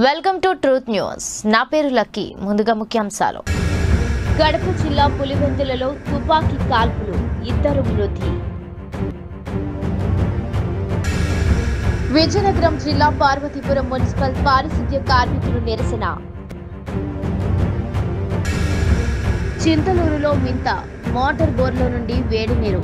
Welcome to truth news నా పేరు lucky ముందుగా ముఖ్యాంశాలు గడప జిల్లా పులివెందులలో తుపాకీ కాల్పులు ఇద్దరు మృతి విజయనగరం జిల్లా పార్వతీపురం మున్సిపల్ పారిశుద్ధ్య కార్మికులు నిరసన చింతలూరులో మింత మోటార్ బోర్లో నుండి వేడి నీరు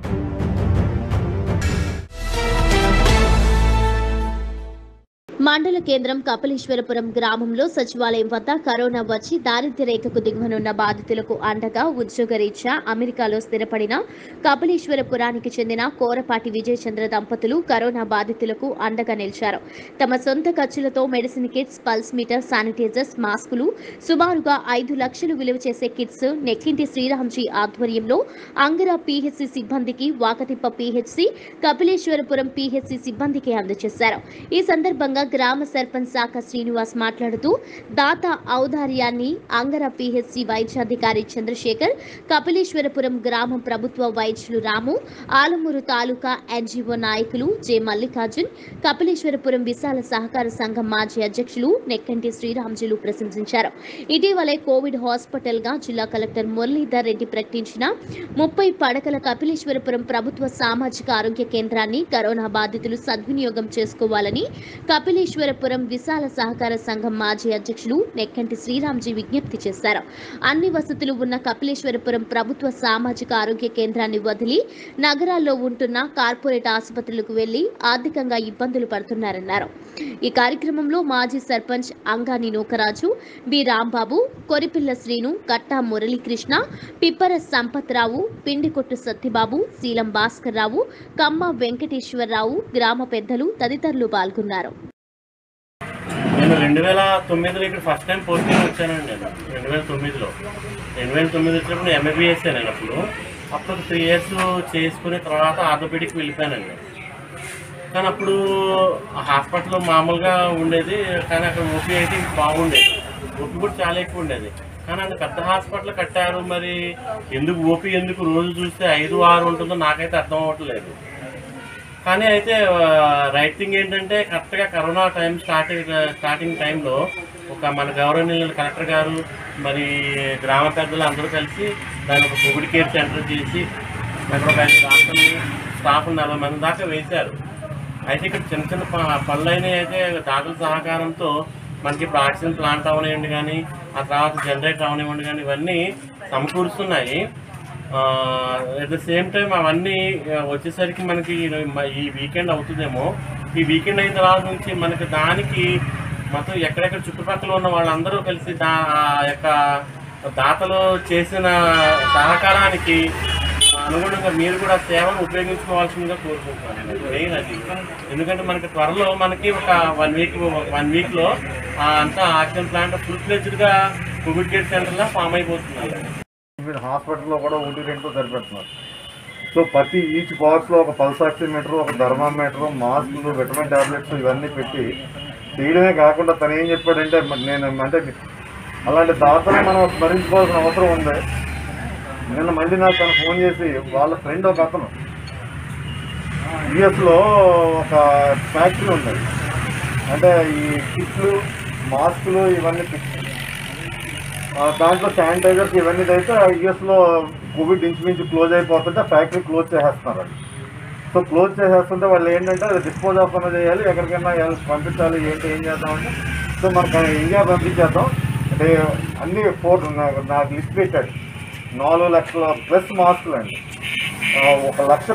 మండల కేంద్రం కపిలేశ్వరపురం గ్రామంలో సచివాలయం వద్ద కరోనా వచ్చి దారిద్ర్య రేఖకు దిగువనున్న బాధితులకు అండగా ఉద్యోగరీత్యా అమెరికాలో స్థిరపడిన కపిలేశ్వరపురానికి చెందిన కోరపాటి విజయచంద్ర దంపతులు కరోనా బాధితులకు అండగా నిలిచారు తమ సొంత ఖర్చులతో medicine kits pulse meter sanitizers మాస్కులు సుమారుగా ఐదు లక్షలు విలువ చేసే కిట్స్ నెక్కింటి శ్రీరామ్జీ ఆధ్వర్యంలో అంగర పీహెచ్సి సిబ్బందికి వాకతిప్ప పీహెచ్సి కపిలేశ్వరపురం పీహెచ్సి సిబ్బందికి అందజేశారు ఈ సందర్భంగా గ్రామ సర్పంచ్ శాఖ శ్రీనివాస్ మాట్లాడుతూ దాత ఔదార్యాన్ని అంగర పీహెచ్సి వైద్యాధికారి చంద్రశేఖర్ కపిలేశ్వరపురం గ్రామం ప్రభుత్వ వైద్యులు రాము ఆలమూరు తాలూకా ఎన్జీఓ నాయకులు జె మల్లికార్జున్ కపిలేశ్వరపురం విశాల సహకార సంఘం మాజీ అధ్యక్షులు నెక్కంటి శ్రీరామ్జీలు ప్రశంసించారు ఇటీవలే కోవిడ్ హాస్పిటల్ గా జిల్లా కలెక్టర్ మురళీధర్ రెడ్డి ప్రకటించిన ముప్పై పడకల కపిలేశ్వరపురం ప్రభుత్వ సామాజిక ఆరోగ్య కేంద్రాన్ని కరోనా బాధితులు సద్వినియోగం చేసుకోవాలని కపిలేశ్వరపురం విశాల సహకార సంఘం మాజీ అధ్యక్షులు నెక్కంటి శ్రీరామ్జీ విజ్ఞప్తి చేశారు అన్ని వసతులు ఉన్న కపిలేశ్వరపురం ప్రభుత్వ సామాజిక ఆరోగ్య కేంద్రాన్ని వదిలి నగరాల్లో ఉంటున్న కార్పొరేట్ ఆసుపత్రులకు వెళ్లి ఆర్థికంగా ఇబ్బందులు పడుతున్నారన్నారు ఈ కార్యక్రమంలో మాజీ సర్పంచ్ అంగాని నూకరాజు బి రాంబాబు కొరిపిల్ల శ్రీను కట్టా మురళీకృష్ణ పిప్పర సంపత్రావు పిండికొట్టు సత్యబాబు శీలం భాస్కర్ రావు కమ్మ వెంకటేశ్వరరావు గ్రామ పెద్దలు తదితరులు పాల్గొన్నారు నేను రెండు వేల తొమ్మిదిలో ఇక్కడ ఫస్ట్ టైం పోస్టింగ్ వచ్చానండి నేను రెండు వేల తొమ్మిదిలో రెండు వేల తొమ్మిది వచ్చినప్పుడు ఎంబీబీఎస్ నేను అప్పుడు అప్పుడు త్రీ ఇయర్స్ చేసుకునే తర్వాత ఆర్థోపెడిక్ వెళ్ళిపోయానండి కానీ అప్పుడు హాస్పిటల్ మామూలుగా ఉండేది కానీ అక్కడ ఓపీ అయితే బాగుండేది ఓపీ కూడా చాలా ఎక్కువ ఉండేది కానీ అంత పెద్ద హాస్పిటల్ కట్టారు మరి ఎందుకు ఓపీ ఎందుకు రోజు చూస్తే ఐదు ఆరు ఉంటుందో నాకైతే అర్థం అవ్వట్లేదు కానీ అయితే రైట్ థింగ్ ఏంటంటే కరెక్ట్గా కరోనా టైం స్టార్టింగ్ స్టార్టింగ్ టైంలో ఒక మన గౌరవనీయులు కలెక్టర్ గారు మరి గ్రామ పెద్దలు అందరూ కలిసి దాని ఒక కోవిడ్ కేర్ సెంటర్ చేసి అక్కడ ఒక ఐదు డాక్టర్ని స్టాఫ్ నలభై మంది దాకా వేశారు అయితే ఇక్కడ చిన్న చిన్న ప- పనులైన అయితే దాతల సహకారంతో మనకి ఇప్పుడు ఆక్సిజన్ ప్లాంట్ అవనివ్వండి కానీ ఆ తర్వాత జనరేటర్ అవనివ్వండి కానీ ఇవన్నీ సమకూరుస్తున్నాయి అట్ ద సేమ్ టైం అవన్నీ ఆ, వచ్చేసరికి మనకి ఈ- ఈ వీకెండ్ అవుతుందేమో ఈ వీకెండ్ అయిన తర్వాత నుంచి మనకి దానికి మొత్తం ఎక్కడెక్కడ చుట్టుపక్కల ఉన్న వాళ్ళందరూ కలిసి దా ఆ యొక్క దాతలు చేసిన సహకారానికి అనుగుణంగా మీరు కూడా సేవను ఉపయోగించుకోవాల్సిందిగా కోరుకుంటున్నాను మెయిన్ అది ఎందుకంటే మనకి త్వరలో మనకి ఒక వన్ వీక్ వన్ వీక్లో అంతా ఆక్సిజన్ ప్లాంట్ ఫుల్ ఫ్లెజ్డ్గా కోవిడ్ కేర్ సెంటర్లా ఫామ్ అయిపోతుంది మీరు హాస్పిటల్లో కూడా ఒకటి రెండు సరిపెడుతున్నారు సో ప్రతి ఈచ్ బాక్స్లో ఒక పల్స్ ఆక్సిమీటర్ ఒక థర్మామీటర్ మాస్కులు విటమిన్ టాబ్లెట్స్ ఇవన్నీ పెట్టి చేయడమే కాకుండా తను ఏం చెప్పాడంటే మ- నేను అంటే అలాంటి దాతలు మనం స్మరించుకోవాల్సిన అవసరం ఉంది నిన్న మళ్ళీ నాకు తను ఫోన్ చేసి వాళ్ళ ఫ్రెండ్ ఒక అతను యుఎస్లో ఒక ఫ్యాక్టరీ ఉంది అంటే ఈ కిట్లు మాస్కులు ఇవన్నీ ఆ, దాంట్లో శానిటైజర్స్ ఇవన్నీ అయితే యుఎస్లో కోవిడ్ ఇంచుమించు క్లోజ్ అయిపోతుంటే ఫ్యాక్టరీ క్లోజ్ చేసేస్తున్నారు అది సో క్లోజ్ చేసేస్తుంటే వాళ్ళు ఏంటంటే అది డిస్పోజ్ ఆఫ్ అన్న చేయాలి ఎక్కడికైనా ఎలా పంపించాలి ఏంటి ఏం చేద్దామంటే సో మనకు ఇండియా పంపించేద్దాం అంటే అన్ని ఫోర్ నాకు నాకు లిస్ట్ పెట్టాడు నాలుగు లక్షల ప్లస్ మాస్కులు అండి ఆ, ఒక లక్ష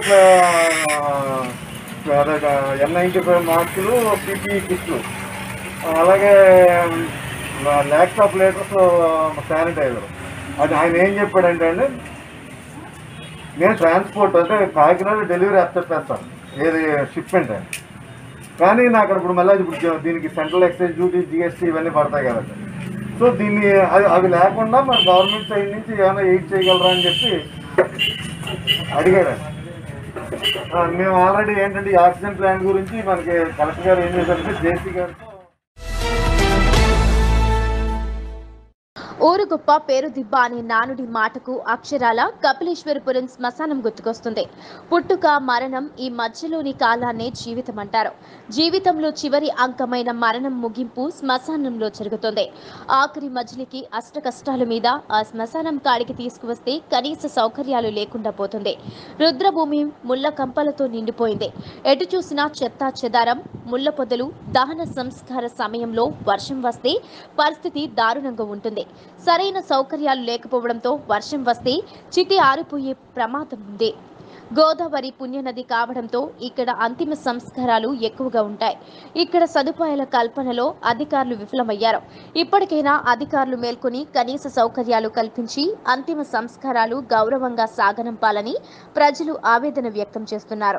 ఎన్ నైంటీ ఫైవ్ మాస్కులు పీపీ కిట్లు అలాగే ల్యాక్స్ ఆఫ్ లీటర్స్ శానిటైజర్ అది ఆయన ఏం చెప్పాడంటే అండి నేను ట్రాన్స్పోర్ట్ అంటే కాకినాడ డెలివరీ అప్పచెప్పేస్తాను ఏది షిప్మెంట్ అని కానీ నాకు ఇప్పుడు మళ్ళీ ఇప్పుడు జ- దీనికి సెంట్రల్ ఎక్సైజ్ డ్యూటీ జిఎస్టీ ఇవన్నీ పడతాయి కదండి సో దీన్ని అది అవి లేకుండా మన గవర్నమెంట్ సైడ్ నుంచి ఏమైనా ఎయిడ్ చేయగలరా అని చెప్పి అడిగాడండి ఆ, మేము ఆల్రెడీ ఏంటంటే ఈ ఆక్సిజన్ ప్లాంట్ గురించి మనకి కలెక్టర్ గారు ఏం చేశారంటే జేసీ గారితో ఊరు గొప్ప పేరు దిబ్బ అనే నానుడి మాటకు అక్షరాల కపిలేశ్వరపురం శ్మశానం గుర్తుకొస్తుంది పుట్టుక మరణం ఈ మధ్యలోని కాలాన్నే జీవితం అంటారు జీవితంలో చివరి అంకమైన మరణం ముగింపు శ్మశానంలో జరుగుతుంది ఆఖరి మజిలికి అష్ట కష్టాల మీద ఆ శ్మశానం కాడికి తీసుకువస్తే కనీస సౌకర్యాలు లేకుండా పోతుంది రుద్రభూమి ముళ్ళ కంపలతో నిండిపోయింది ఎటు చూసినా చెత్త చెదారం ముళ్ళ పొదలు దహన సంస్కార సమయంలో వర్షం వస్తే పరిస్థితి దారుణంగా ఉంటుంది సరైన సౌకర్యాలు లేకపోవడంతో వర్షం వస్తే చితి ఆరిపోయే ప్రమాదం ఉంది గోదావరి పుణ్యనది కావడంతో ఇక్కడ అంతిమ సంస్కారాలు ఎక్కువగా ఉంటాయి ఇక్కడ సదుపాయాల కల్పనలో అధికారులు విఫలమయ్యారు ఇప్పటికైనా అధికారులు మేల్కొని కనీస సౌకర్యాలు కల్పించి అంతిమ సంస్కారాలు గౌరవంగా సాగనంపాలని ప్రజలు ఆవేదన వ్యక్తం చేస్తున్నారు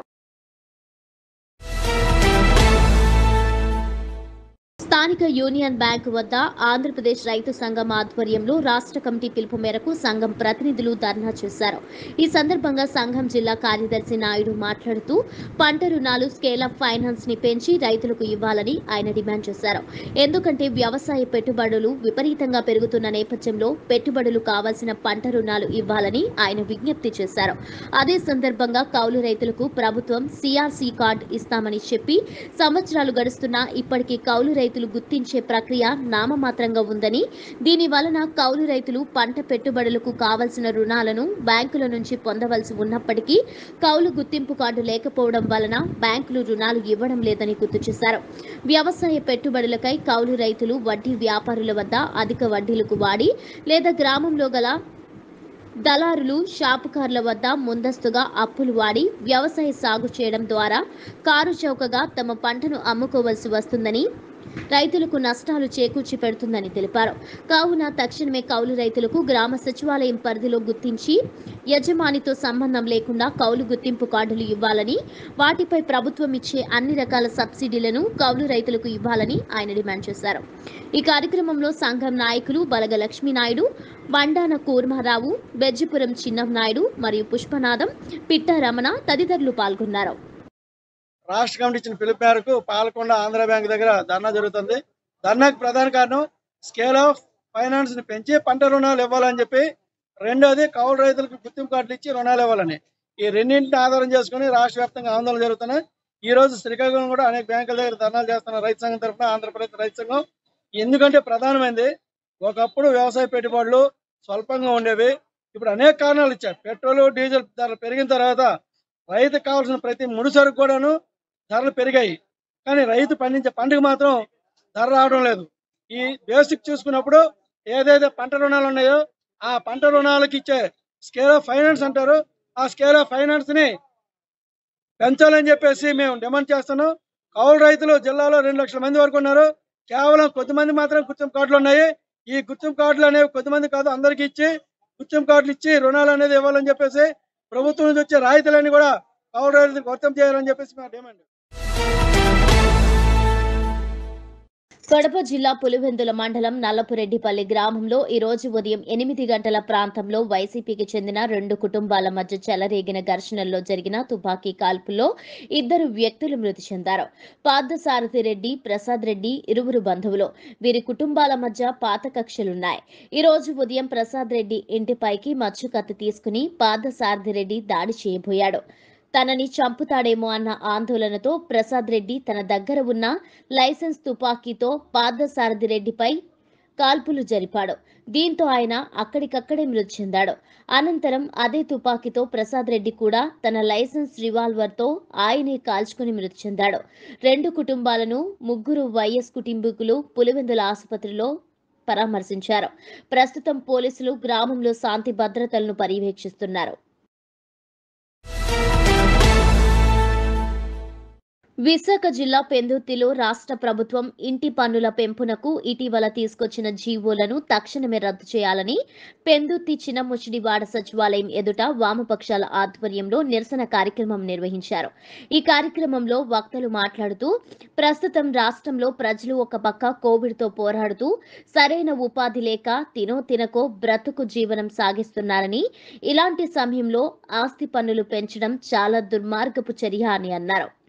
స్థానిక యూనియన్ బ్యాంకు వద్ద ఆంధ్రప్రదేశ్ రైతు సంఘం ఆధ్వర్యంలో రాష్ట్ర కమిటీ పిలుపు మేరకు సంఘం ప్రతినిధులు ధర్నా చేశారు ఈ సందర్భంగా సంఘం జిల్లా కార్యదర్శి నాయుడు మాట్లాడుతూ పంట రుణాలు స్కేల్ ఆఫ్ ఫైనాన్స్ ని పెంచి రైతులకు ఇవ్వాలని ఆయన డిమాండ్ చేశారు ఎందుకంటే వ్యవసాయ పెట్టుబడులు విపరీతంగా పెరుగుతున్న నేపథ్యంలో పెట్టుబడులు కావాల్సిన పంట రుణాలు ఇవ్వాలని ఆయన విజ్ఞప్తి చేశారు అదే సందర్భంగా కౌలు రైతులకు ప్రభుత్వం సిఆర్సి కార్డు ఇస్తామని చెప్పి సంవత్సరాలు గడుస్తున్నా ఇప్పటికీ కౌలు రైతులు గుర్తించే ప్రక్రియ నామమాత్రంగా ఉందని దీని వలన కౌలు రైతులు పంట పెట్టుబడులకు కావలసిన రుణాలను బ్యాంకుల నుంచి పొందవలసి ఉన్నప్పటికీ కౌలు గుర్తింపు కార్డు లేకపోవడం వలన బ్యాంకులు రుణాలు ఇవ్వడం లేదని గుర్తు చేశారు వ్యవసాయ పెట్టుబడులకై కౌలు రైతులు వడ్డీ వ్యాపారుల వద్ద అధిక వడ్డీలకు వాడి లేదా గ్రామంలో గల దళారులు షాపుకారుల వద్ద ముందస్తుగా అప్పులు వాడి వ్యవసాయ సాగు చేయడం ద్వారా కారు చౌకగా తమ పంటను అమ్ముకోవలసి వస్తుందని రైతులకు నష్టాలు చేకూర్చి పెడుతుందని తెలిపారు కావున తక్షణమే కౌలు రైతులకు గ్రామ సచివాలయం పరిధిలో గుర్తించి యజమానితో సంబంధం లేకుండా కౌలు గుర్తింపు కార్డులు ఇవ్వాలని వాటిపై ప్రభుత్వం ఇచ్చే అన్ని రకాల సబ్సిడీలను కౌలు రైతులకు ఇవ్వాలని ఆయన డిమాండ్ చేశారు ఈ కార్యక్రమంలో సంఘం నాయకులు బలగ లక్ష్మీనాయుడు బండాన కూర్మారావు బెజ్జిపురం చిన్నం నాయుడు మరియు పుష్పనాథం పిట్ట రమణ తదితరులు పాల్గొన్నారు రాష్ట్ర కమిటీ ఇచ్చిన పిలుపు మేరకు పాలకొండ ఆంధ్ర బ్యాంక్ దగ్గర ధర్నా జరుగుతుంది ధర్నాకు ప్రధాన కారణం స్కేల్ ఆఫ్ ఫైనాన్స్ ని పెంచి పంట రుణాలు ఇవ్వాలని చెప్పి రెండోది కౌలు రైతులకు గుర్తింపు కార్డులు ఇచ్చి రుణాలు ఇవ్వాలని ఈ రెండింటిని ఆధారం చేసుకుని రాష్ట్ర వ్యాప్తంగా ఆందోళన జరుగుతున్నాయి ఈ రోజు శ్రీకాకుళం కూడా అనేక బ్యాంకుల దగ్గర ధర్నాలు చేస్తున్నారు రైతు సంఘం తరఫున ఆంధ్రప్రదేశ్ రైతు సంఘం ఎందుకంటే ప్రధానమైనది ఒకప్పుడు వ్యవసాయ పెట్టుబడులు స్వల్పంగా ఉండేవి ఇప్పుడు అనేక కారణాలు ఇచ్చాయి పెట్రోల్ డీజిల్ ధరలు పెరిగిన తర్వాత రైతుకు కావాల్సిన ప్రతి ముడిసరుకు కూడాను ధరలు పెరిగాయి కానీ రైతు పండించే పంటకు మాత్రం ధర రావడం లేదు ఈ బేసిక్ చూసుకున్నప్పుడు ఏదైతే పంట రుణాలు ఉన్నాయో ఆ పంట రుణాలకు ఇచ్చే స్కేల్ ఆఫ్ ఫైనాన్స్ అంటారు ఆ స్కేల్ ఆఫ్ ఫైనాన్స్ ని పెంచాలని చెప్పేసి మేము డిమాండ్ చేస్తున్నాం కౌలు రైతులు జిల్లాలో రెండు లక్షల మంది వరకు ఉన్నారు కేవలం కొద్దిమంది మాత్రం గుర్తింపు కార్డులు ఉన్నాయి ఈ గుర్తింపు కార్డులు అనేవి కొద్దిమంది కాదు అందరికీ ఇచ్చి గుర్తింపు కార్డులు ఇచ్చి రుణాలు అనేది ఇవ్వాలని చెప్పేసి ప్రభుత్వం నుంచి వచ్చే రాయితీలన్నీ కూడా కౌలు రైతులకు వర్తం చేయాలని చెప్పేసి మా డిమాండ్ కడప జిల్లా పులివెందుల మండలం నల్లపురెడ్డిపల్లి గ్రామంలో ఈ రోజు ఉదయం ఎనిమిది గంటల ప్రాంతంలో వైసీపీకి చెందిన రెండు కుటుంబాల మధ్య చెలరేగిన ఘర్షణల్లో జరిగిన తుపాకీ కాల్పుల్లో ఇద్దరు వ్యక్తులు మృతి చెందారు పార్థసారథి రెడ్డి ప్రసాద్ రెడ్డి ఇరువురు బంధువులు వీరి కుటుంబాల మధ్య పాత కక్షలున్నాయి ఈ రోజు ఉదయం ప్రసాద్ రెడ్డి ఇంటిపైకి మచ్చు కత్తి తీసుకుని పార్థసారథి రెడ్డి దాడి చేయబోయాడు తనని చంపుతాడేమో అన్న ఆందోళనతో ప్రసాద్ రెడ్డి తన దగ్గర ఉన్న లైసెన్స్ తుపాకీతో పార్థసారథి రెడ్డిపై కాల్పులు జరిపాడు దీంతో ఆయన అక్కడికక్కడే మృతి చెందాడు అనంతరం అదే తుపాకీతో ప్రసాద్ రెడ్డి కూడా తన లైసెన్స్ రివాల్వర్తో ఆయనే కాల్చుకుని మృతి చెందాడు రెండు కుటుంబాలను ముగ్గురు వైఎస్ కుటుంబీకులు పులివెందుల ఆసుపత్రిలో పరామర్శించారు ప్రస్తుతం పోలీసులు గ్రామంలో శాంతి భద్రతలను పర్యవేక్షిస్తున్నారు విశాఖ జిల్లా పెందుర్తిలో రాష్ట్ర ప్రభుత్వం ఇంటి పన్నుల పెంపునకు ఇటీవల తీసుకొచ్చిన జీవోలను తక్షణమే రద్దు చేయాలని పెందుర్తి చిన్నముచిడివాడ సచివాలయం ఎదుట వామపక్షాల ఆధ్వర్యంలో నిరసన కార్యక్రమం నిర్వహించారు ఈ కార్యక్రమంలో వక్తలు మాట్లాడుతూ ప్రస్తుతం రాష్ట్రంలో ప్రజలు ఒక పక్క కోవిడ్తో పోరాడుతూ సరైన ఉపాధి లేక తినో తినకో బ్రతుకు జీవనం సాగిస్తున్నారని ఇలాంటి సమయంలో ఆస్తి పన్నులు పెంచడం చాలా దుర్మార్గపు చర్య అని అన్నారు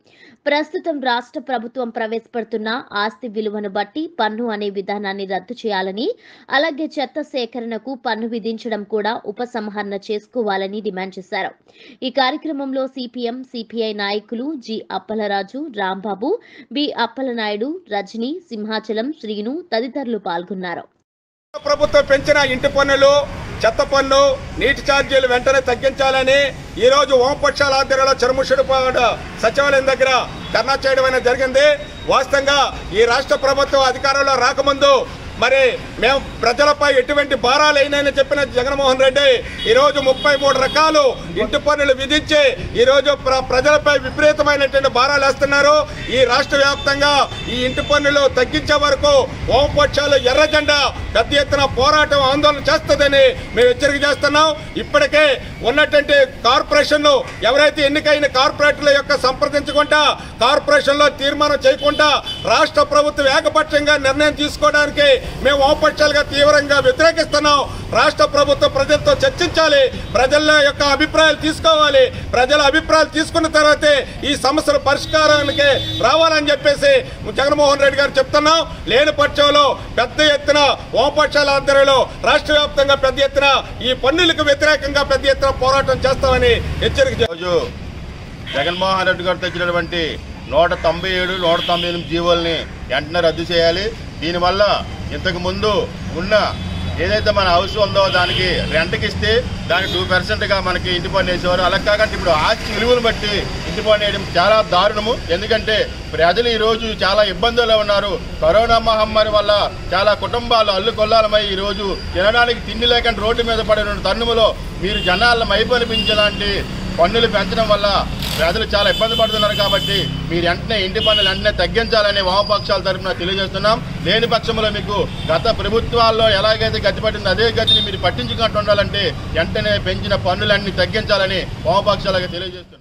ప్రస్తుతం రాష్ట్ర ప్రభుత్వం ప్రవేశపెడుతున్న ఆస్తి విలువను బట్టి పన్ను అనే విధానాన్ని రద్దు చేయాలని అలాగే చెత్త సేకరణకు పన్ను విధించడం కూడా ఉపసంహరణ చేసుకోవాలని డిమాండ్ చేశారు ఈ కార్యక్రమంలో సిపిఎం సిపిఐ నాయకులు జి అప్పలరాజు రాంబాబు బి అప్పలనాయుడు రజని సింహాచలం శ్రీను తదితరులు పాల్గొన్నారు ప్రభుత్వం పెంచిన ఇంటి పన్నులు చెత్త పన్ను నీటి ఛార్జీలు వెంటనే తగ్గించాలని ఈ రోజు ఓంపక్షాల ఆధ్వర్యంలో చెరుముషుడిపాడు సచివాలయం దగ్గర ధర్నా చేయడం అనేది జరిగింది వాస్తవంగా ఈ రాష్ట్ర ప్రభుత్వం అధికారంలో రాకముందు మరి మేము ప్రజలపై ఎటువంటి భారాలు అయినాయని చెప్పిన జగన్మోహన్ రెడ్డి ఈ రోజు ముప్పై మూడు రకాలు ఇంటి పన్నులు విధించి ఈ రోజు ప్ర- ప్రజలపై విపరీతమైనటువంటి భారాలు వేస్తున్నారు ఈ రాష్ట్ర వ్యాప్తంగా ఈ ఇంటి పన్నులు తగ్గించే వరకు వామపక్షాలు ఎర్ర జెండా పెద్ద ఎత్తున పోరాటం ఆందోళన చేస్తుందని మేము హెచ్చరిక చేస్తున్నాం ఇప్పటికే ఉన్నటువంటి కార్పొరేషన్లు ఎవరైతే ఎన్నికైన కార్పొరేటర్ల యొక్క సంప్రదించకుండా కార్పొరేషన్లో తీర్మానం చేయకుండా రాష్ట్ర ప్రభుత్వం ఏకపక్షంగా నిర్ణయం తీసుకోవడానికి మేము వామపక్షాలుగా తీవ్రంగా వ్యతిరేకిస్తున్నాం రాష్ట్ర ప్రభుత్వం ప్రజలతో చర్చించాలి ప్రజల యొక్క అభిప్రాయాలు తీసుకోవాలి ప్రజల అభిప్రాయాలు తీసుకున్న తర్వాతే ఈ సమస్యల పరిష్కారానికి రావాలని చెప్పేసి జగన్మోహన్ రెడ్డి గారు చెప్తున్నాం లేని పక్షంలో పెద్ద ఎత్తున వామపక్షాల ఆధ్వర్యంలో రాష్ట్ర వ్యాప్తంగా పెద్ద ఎత్తున ఈ పన్నులకు వ్యతిరేకంగా పెద్ద ఎత్తున పోరాటం చేస్తామని హెచ్చరిక చే- రోజు జగన్మోహన్ రెడ్డి గారు తెచ్చినటువంటి నూట తొంభై ఏడు నూట తొంభై ఎనిమిది జీవోల్ని వెంటనే రద్దు చేయాలి దీనివల్ల ఇంతకు ముందు ఉన్న ఏదైతే మన హౌస్ ఉందో దానికి రెంట్కి ఇస్తే దానికి టూ పర్సెంట్గా మనకి ఇంటి పన్ను వేసేవారు అలా కాకుండా ఇప్పుడు ఆస్తి విలువలు బట్టి ఇంటి పన్ను వేయడం చాలా దారుణము ఎందుకంటే ప్రజలు ఈ రోజు చాలా ఇబ్బందుల్లో ఉన్నారు కరోనా మహమ్మారి వల్ల చాలా కుటుంబాలు అల్లు కొల్లాలమై ఈ రోజు తినడానికి తిండి లేకుండా రోడ్డు మీద పడిన తరుణములో మీరు జనాలను మైపనిపించేలాంటి పన్నులు పెంచడం వల్ల ప్రజలు చాలా ఇబ్బంది పడుతున్నారు కాబట్టి మీరు వెంటనే ఇంటి పన్నులు వెంటనే తగ్గించాలని వామపక్షాల తరఫున తెలియజేస్తున్నాం లేని పక్షంలో మీకు గత ప్రభుత్వాల్లో ఎలాగైతే గతి పట్టిందో అదే గతిని మీరు పట్టించుకుంటూ ఉండాలంటే వెంటనే పెంచిన పన్నులన్నీ తగ్గించాలని వామపక్షాలకు తెలియజేస్తున్నాం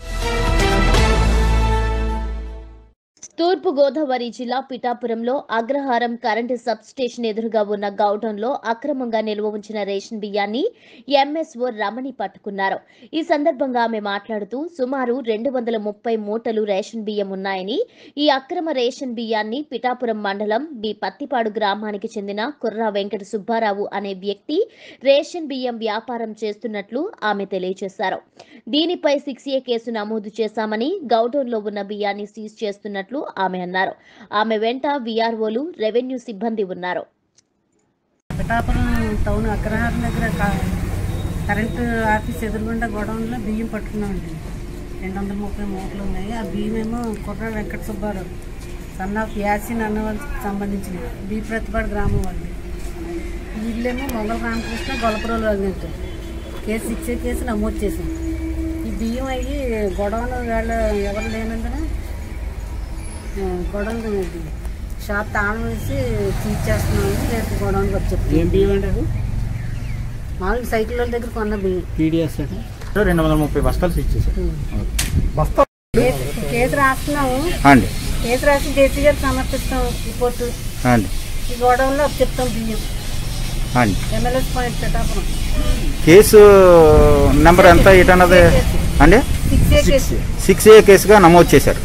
తూర్పు గోదావరి జిల్లా పిఠాపురంలో అగ్రహారం కరెంటు సబ్ స్టేషన్ ఎదురుగా ఉన్న గౌడౌన్లో అక్రమంగా నిల్వ ఉంచిన రేషన్ బియ్యాన్ని ఎంఎస్ఓ రమణి పట్టుకున్నారు ఈ సందర్భంగా ఆమె మాట్లాడుతూ సుమారు రెండు వందల ముప్పై మూటలు రేషన్ బియ్యం ఉన్నాయని ఈ అక్రమ రేషన్ బియ్యాన్ని పిఠాపురం మండలం బి పత్తిపాడు గ్రామానికి చెందిన కుర్రా వెంకట సుబ్బారావు అనే వ్యక్తి రేషన్ బియ్యం వ్యాపారం చేస్తున్నట్లు ఆమె తెలియజేశారు దీనిపై సిక్స్ ఏ కేసు నమోదు చేశామని గౌడౌన్లో ఉన్న బియ్యాన్ని సీజ్ చేస్తున్నట్లు ఆమె అన్నారు ఆమె వెంట విఆర్ఓలు రెవెన్యూ సిబ్బంది ఉన్నారు పిఠాపురం టౌన్ అగ్రహారం దగ్గర క- కరెంటు ఆఫీస్ ఎదురుగుండా గొడవలో బియ్యం పట్టుకున్నామండి రెండు వందల ముప్పై మూటలు ఉన్నాయి ఆ బియ్యం ఏమో కుర్ర వెంకట సుబ్బారావు సన్ ఆఫ్ యాసిన్ అన్న వాళ్ళకి సంబంధించిన బి ప్రతిపాడు గ్రామం వాళ్ళు వీళ్ళేమో మొగల రామకృష్ణ గొలపరోలు అన్నట్టు కేసు ఇచ్చే కేసు నమోదు చేసాం ఈ బియ్యం అయ్యి గొడవను వేళ ఎవరు లేనందున ఆ, గొడవను ఇది షాప్ తాళం వేసి తీర్చేస్తున్నామని రేపు గొడవనికి వచ్చి ఏం బియ్యం అంటే అది మామూలుగా సైకిల్ వాళ్ళ దగ్గర కొన్న బియ్యం పీడిఎస్ అంటే రెండు వందల ముప్పై బస్తాలు ఇచ్చేసారు కేసు- కేసు రాస్తున్నాము అండి కేసు రాసి జేసీ గారికి సమర్పిస్తాం రిపోర్టు అండి ఈ గోడౌన్లో చెప్తాం బియ్యం అండి MLAs point Pithapuram case number ఎంత ఏంటన్నది అండి six A case six A కేసుగా నమోదు చేశారు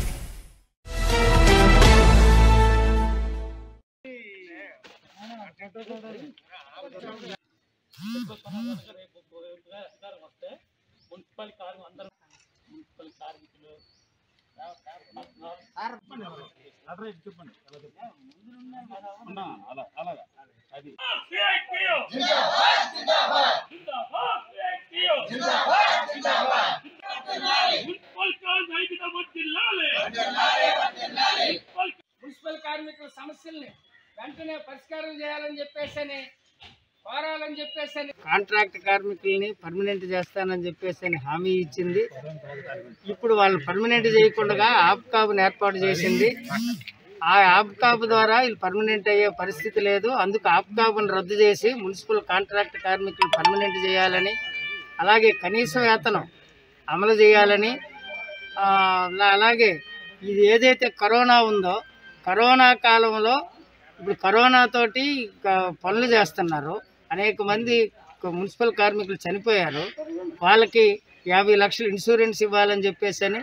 మున్సిపల్ కార్మికుల సమస్యల్ని వెంటనే పరిష్కారం చేయాలని చెప్పేసి కోరాలని చెప్పేసి కాంట్రాక్ట్ కార్మికుల్ని పర్మనెంట్ చేస్తానని చెప్పేసి హామీ ఇచ్చింది ఇప్పుడు వాళ్ళు పర్మనెంట్ చేయకుండా ఆప్ కాపుని ఏర్పాటు చేసింది ఆ ఆప్ కాపు ద్వారా వీళ్ళు పర్మనెంట్ అయ్యే పరిస్థితి లేదు అందుకు ఆప్ కాపుని రద్దు చేసి మున్సిపల్ కాంట్రాక్ట్ కార్మికులు పర్మనెంట్ చేయాలని అలాగే కనీస వేతనం అమలు చేయాలని ఆ, అలా- అలాగే ఇది ఏదైతే కరోనా ఉందో కరోనా కాలంలో ఇప్పుడు కరోనాతోటి క- పనులు చేస్తున్నారు అనేక మంది క- మున్సిపల్ కార్మికులు చనిపోయారు వాళ్ళకి యాభై లక్షలు ఇన్సూరెన్స్ ఇవ్వాలని చెప్పేసి అని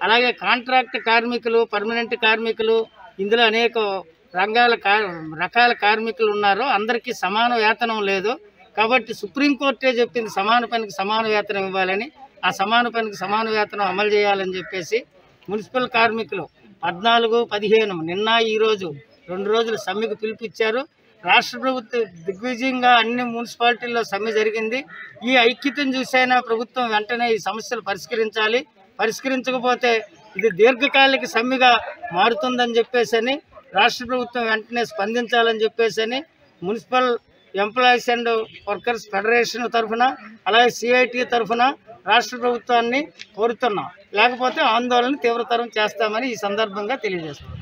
అలాగే కాంట్రాక్ట్ కార్మికులు పర్మనెంట్ కార్మికులు ఇందులో అనేక రంగాల కా- రకాల కార్మికులు ఉన్నారు అందరికీ సమాన వేతనం లేదు కాబట్టి సుప్రీంకోర్టే చెప్పింది సమాన పనికి సమాన వేతనం ఇవ్వాలని ఆ సమాన పనికి సమాన వేతనం అమలు చేయాలని చెప్పేసి మున్సిపల్ కార్మికులు పద్నాలుగు పదిహేను నిన్న ఈరోజు రెండు రోజులు సమ్మెకు పిలిపించారు రాష్ట్ర ప్రభుత్వం దిగ్విజయంగా అన్ని మున్సిపాలిటీల్లో సమ్మె జరిగింది ఈ ఐక్యతను చూసైనా ప్రభుత్వం వెంటనే ఈ సమస్యలు పరిష్కరించాలి పరిష్కరించకపోతే ఇది దీర్ఘకాలిక సమ్మెగా మారుతుందని చెప్పేసి రాష్ట్ర ప్రభుత్వం వెంటనే స్పందించాలని చెప్పేసి municipal employees and workers federation తరఫున అలాగే సిఐటి తరఫున రాష్ట్ర ప్రభుత్వాన్ని కోరుతున్నాం లేకపోతే ఆందోళన తీవ్రతరం చేస్తామని ఈ సందర్భంగా తెలియజేస్తున్నాం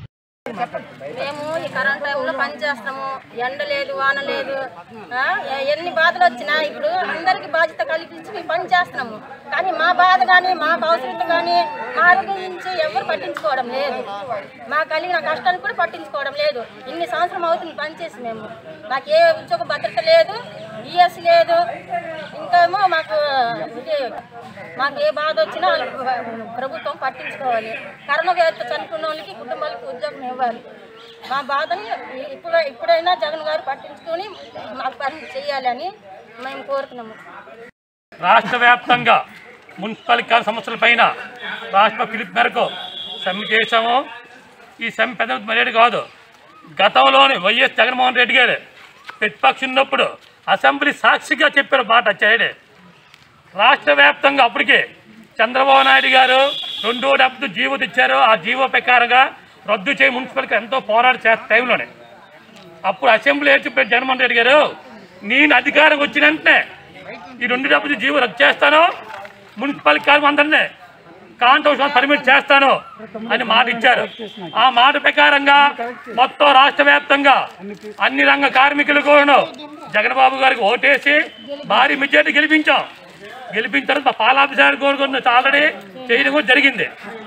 మేము ఈ కరోనా టైంలో పని చేస్తాము ఎండ లేదు వాన లేదు ఆ, ఎ- ఎన్ని బాధలు వచ్చినా ఇప్పుడు అందరికి బాధ్యత కల్పించి మేము పని చేస్తున్నాము కానీ మా బాధ కానీ మాకు అవసరం కానీ మా ఆరోగ్యం గురించి ఎవరు పట్టించుకోవడం లేదు మా కలిగిన కష్టాన్ని కూడా పట్టించుకోవడం లేదు ఇన్ని సంవత్సరం అవుతుంది పని చేసి మేము మాకు ఏ ఉద్యోగ భద్రత లేదు ఈఎస్ లేదు ఇంకేమో మాకు ఇది మాకు ఏ బాధ వచ్చినా ప్రభుత్వం పట్టించుకోవాలి కరోనా వ్యాధితో చనిపోయిన వాళ్ళకి కుటుంబాలకి ఉద్యోగం ఇవ్వాలి మా బాధని ఇప్పుడు ఇప్పుడైనా జగన్ గారు పట్టించుకొని మాకు పని చేయాలని మేము కోరుతున్నాము రాష్ట్ర వ్యాప్తంగా మున్సిపల్ కార్య సమస్యల పైన రాష్ట్ర పిలుపు మేరకు సమ్మె చేశాము ఈ సమ్మె పెద్ద మర్యాద కాదు గతంలోని వైఎస్ జగన్మోహన్ రెడ్డి గారు ప్రతిపక్షం ఉన్నప్పుడు అసెంబ్లీ సాక్షిగా చెప్పిన మాట చేయడే రాష్ట్ర వ్యాప్తంగా అప్పటికే చంద్రబాబు నాయుడు గారు రెండో డబ్బు జీవో తెచ్చారు ఆ జీవో ప్రకారంగా రద్దు చేయి మున్సిపల్కి ఎంతో పోరాట చేసే టైంలోనే అప్పుడు అసెంబ్లీ ఏర్చి జగన్మోహన్ రెడ్డి గారు నేను అధికారం వచ్చిన వెంటనే ఈ రెండు డబ్బులు జీవో రద్దు చేస్తాను మున్సిపల్ కార్యం అందరినీ కాంట్రవర్షన్ పర్మిట్ చేస్తాను అని మాట ఇచ్చారు ఆ మాట ప్రకారంగా మొత్తం రాష్ట్ర వ్యాప్తంగా అన్ని రంగ కార్మికులు కూడా జగన్బాబు గారికి ఓటేసి భారీ మెజార్టీ గెలిపించాం గెలిపించారు మా పాలాభిషేకం కోరుకున్న ఆల్రెడీ చేయడం కూడా జరిగింది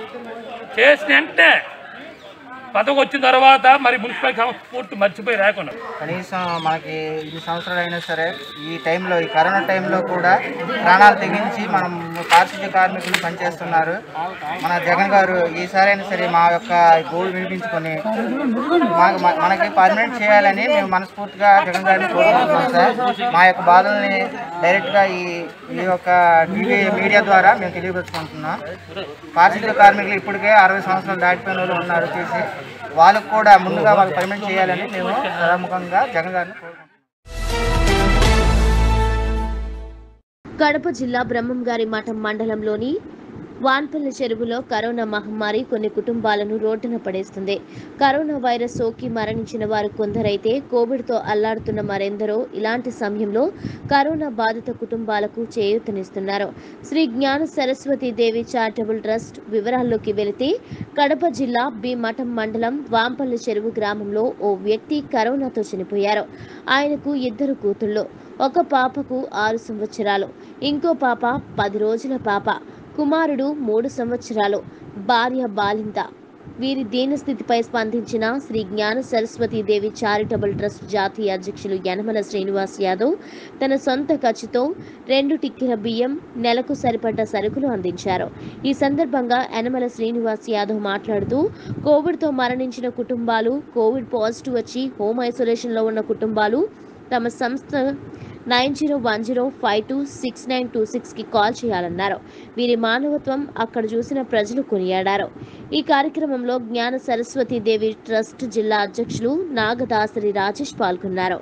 చేసిన వెంటనే పదవి వచ్చిన తర్వాత మరి మున్సిపల్ సంస్థ పూర్తి మర్చిపోయి రాకుండా కనీసం మనకి ఇన్ని సంవత్సరాలు అయినా సరే ఈ టైంలో ఈ కరోనా టైంలో కూడా ప్రాణాలు తెగించి మనం పారిశుద్ధ్య కార్మికులు పనిచేస్తున్నారు మన జగన్ గారు ఈసారైనా సరే మా యొక్క గోల్ వినిపించుకొని మాకు మ- మనకి పర్మనెంట్ చేయాలని మేము మనస్ఫూర్తిగా జగన్ గారిని కోరుకుంటున్నాం సార్ మా యొక్క బాధల్ని డైరెక్ట్గా ఈ ఈ యొక్క టీవీ మీడియా ద్వారా మేము తెలియపరుచుకుంటున్నాం పారిశుద్ధ్య కార్మికులు ఇప్పటికే అరవై సంవత్సరాలు దాటిపోయిన వాళ్ళు ఉన్నారు చేసి వాళ్ళకు కూడా ముందుగా వాళ్ళకి పర్మనెంట్ చేయాలని మేము ప్రముఖంగా జగన్ గారిని కోరుకుంటున్నాం కడప జిల్లా బ్రహ్మంగారి మఠం మండలంలోని వాన్పల్లి చెరువులో కరోనా మహమ్మారి కొన్ని కుటుంబాలను రోడ్డున పడేస్తుంది కరోనా వైరస్ సోకి మరణించిన వారు కొందరైతే కోవిడ్తో అల్లాడుతున్న మరెందరో ఇలాంటి సమయంలో కరోనా బాధిత కుటుంబాలకు చేయూతనిస్తున్నారు శ్రీ జ్ఞాన సరస్వతి దేవి చారిటబుల్ ట్రస్ట్ వివరాల్లోకి వెళితే కడప జిల్లా బి మఠం మండలం వాంపల్లి చెరువు గ్రామంలో ఓ వ్యక్తి కరోనాతో చనిపోయారు ఆయనకు ఇద్దరు కూతుళ్ళు ఒక పాపకు ఆరు సంవత్సరాలు ఇంకో పాప పది రోజుల పాప కుమారుడు మూడు సంవత్సరాలు భార్య బాలింత వీరి దీనస్థితిపై స్పందించిన శ్రీ జ్ఞాన సరస్వతి దేవి చారిటబుల్ ట్రస్ట్ జాతీయ అధ్యక్షులు యనమల శ్రీనివాస్ యాదవ్ తన సొంత ఖర్చుతో రెండు టిక్కెల బియ్యం నెలకు సరిపడ్డ సరుకులు అందించారు ఈ సందర్భంగా యనమల శ్రీనివాస్ యాదవ్ మాట్లాడుతూ కోవిడ్తో మరణించిన కుటుంబాలు కోవిడ్ పాజిటివ్ వచ్చి హోమ్ ఐసోలేషన్లో ఉన్న కుటుంబాలు తమ సంస్థ nine zero one zero five two six nine two సిక్స్కి కాల్ చేయాలన్నారు వీరి మానవత్వం అక్కడ చూసిన ప్రజలు కొనియాడారు ఈ కార్యక్రమంలో జ్ఞాన సరస్వతి దేవి ట్రస్ట్ జిల్లా అధ్యక్షులు నాగదాసరి రాజేష్ పాల్గొన్నారు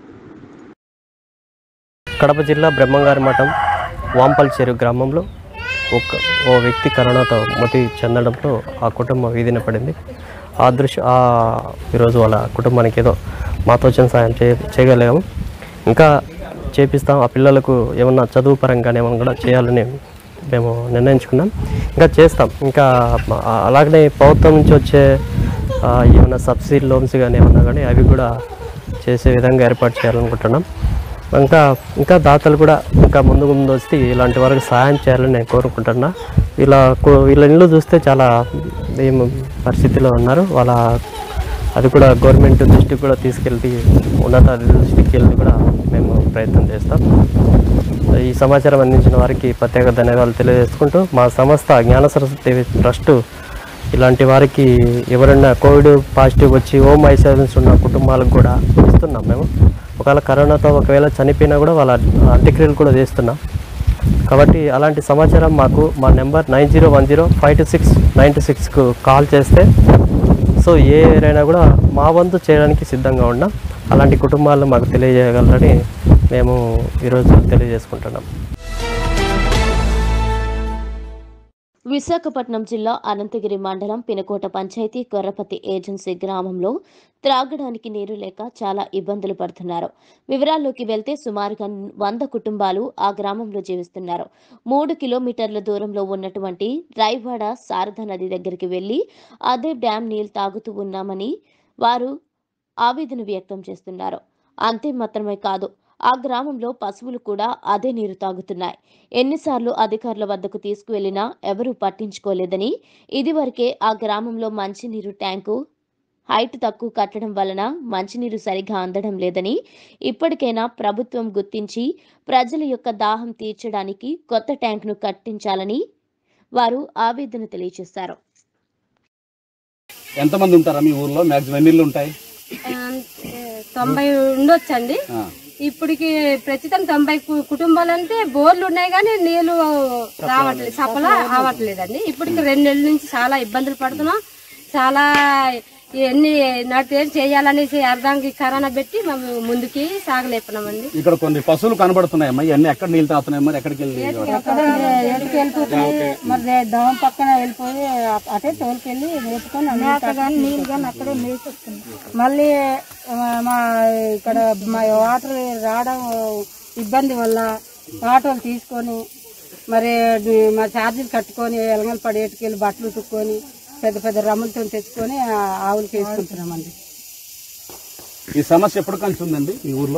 కడప జిల్లా బ్రహ్మంగారి మఠం వాంపల్ చెరువు గ్రామంలో ఒక ఓ వ్యక్తి కరోనాతో మృతి చెందడంతో ఆ కుటుంబం వీధిన పడింది ఆ దృశ్య ఆ ఈరోజు వాళ్ళ కుటుంబానికి ఏదో మా తోచిన సాయం చేయ చేయగలిగాము ఇంకా చేపిస్తాం ఆ పిల్లలకు ఏమన్నా చదువు పరంగానే ఏమన్నా కూడా చేయాలని మేము నిర్ణయించుకున్నాం ఇంకా చేస్తాం ఇంకా మా- అలాగనే ప్రభుత్వం నుంచి వచ్చే ఆ, ఏమైనా సబ్సిడీ లోన్స్ కానీ ఏమన్నా కానీ అవి కూడా చేసే విధంగా ఏర్పాటు చేయాలనుకుంటున్నాం ఇంకా ఇంకా దాతలు కూడా ఇంకా ముందు ముందు వస్తే ఇలాంటి వారికి సహాయం చేయాలని నేను కోరుకుంటున్నా ఇలా కో- వీళ్ళ ఇల్లు చూస్తే చాలా ఏం పరిస్థితిలో ఉన్నారు వాళ్ళ అది కూడా గవర్నమెంట్ దృష్టికి కూడా తీసుకెళ్ళి ఉన్నత దృష్టికి వెళ్ళి కూడా మేము ప్రయత్నం చేస్తాం ఈ సమాచారం అందించిన వారికి ప్రత్యేక ధన్యవాదాలు తెలియజేసుకుంటూ మా సంస్థ జ్ఞాన సరస్వతి ట్రస్టు ఇలాంటి వారికి ఎవరైనా కోవిడ్ పాజిటివ్ వచ్చి హోమ్ ఐసోలేషన్స్ ఉన్న కుటుంబాలకు కూడా ఇస్తున్నాం మేము ఒకవేళ కరోనాతో ఒకవేళ చనిపోయినా కూడా వాళ్ళ అంత్యక్రియలు కూడా చేస్తున్నాం కాబట్టి అలాంటి సమాచారం మాకు మా number nine zero one zero five two six nine two సిక్స్కు కాల్ చేస్తే సో ఏ ఏరైనా కూడా మా వంతు చేయడానికి సిద్ధంగా ఉన్నాం అలాంటి కుటుంబాలను మాకు తెలియజేయగలరని మేము ఈరోజు తెలియజేసుకుంటున్నాం విశాఖపట్నం జిల్లా అనంతగిరి మండలం పినకోట పంచాయతీ కొర్రపతి ఏజెన్సీ గ్రామంలో త్రాగడానికి నీరు లేక చాలా ఇబ్బందులు పడుతున్నారు వివరాల్లోకి వెళ్తే సుమారుగా వంద కుటుంబాలు ఆ గ్రామంలో జీవిస్తున్నారు మూడు కిలోమీటర్ల దూరంలో ఉన్నటువంటి రైవాడ శారద నది దగ్గరికి వెళ్లి అదే డ్యాం నీళ్లు తాగుతూ ఉన్నామని వారు ఆవేదన వ్యక్తం చేస్తున్నారు అంతే మాత్రమే కాదు ఆ గ్రామంలో పశువులు కూడా అదే నీరు తాగుతున్నాయి ఎన్నిసార్లు అధికారుల వద్దకు తీసుకువెళ్లినా ఎవరూ పట్టించుకోలేదని ఇదివరకే ఆ గ్రామంలో మంచినీరు ట్యాంకు హైట్ తక్కువ కట్టడం వలన మంచినీరు సరిగా అందడం లేదని ఇప్పటికైనా ప్రభుత్వం గుర్తించి ప్రజల యొక్క దాహం తీర్చడానికి కొత్త ట్యాంకును కట్టించాలని వారు ఆవేదన తెలియజేశారు ఎంతమంది ఉంటారా మీ ఊర్లో మాక్సిమం ఎన్ని ఇళ్ళు ఉంటాయి తొంభై ఉండొచ్చండి ఆ. ఇప్పటికి ప్రస్తుతం తొంభై కు- కుటుంబాలు అంటే బోర్లు ఉన్నాయి కానీ నీళ్లు రావట్లేదు సపలా రావట్లేదండి ఇప్పటికి రెండు నెలల నుంచి చాలా ఇబ్బందులు పడుతున్నాం చాలా ఎన్ని నాటి చేయాలనేసి అర్థానికి కరోనా పెట్టి మేము ముందుకి సాగలేపున్నామండి ఇక్కడ కొన్ని పశువులు కనబడుతున్నాయమ్మా ఇవన్నీ ఎక్కడ నీళ్ళు తాగుతున్నాయమ్మా ఎక్కడికి వెళ్ళి ఎటుకు వెళ్ళిపోతుంది మరి దోమ పక్కన వెళ్ళిపోయి అటే తోలుకెళ్ళి వేసుకొని మేత కానీ నీళ్ళు కానీ అక్కడే మేసేస్తుంది మళ్ళీ ఆ, మా ఇక్కడ మా వాటర్ రావడం ఇబ్బంది వల్ల ఆటోలు తీసుకొని మరి మా ఛార్జీలు కట్టుకొని ఎలగలు పడి ఎటుకెళ్ళి బట్టలు ఉతుక్కొని పెద్ద పెద్ద రమ్ములతో తెచ్చుకొని ఆ ఆవులకి వేసుకుంటున్నామండి ఈ సమస్య ఎప్పుడు కలిసి ఉందండి ఈ ఊర్లో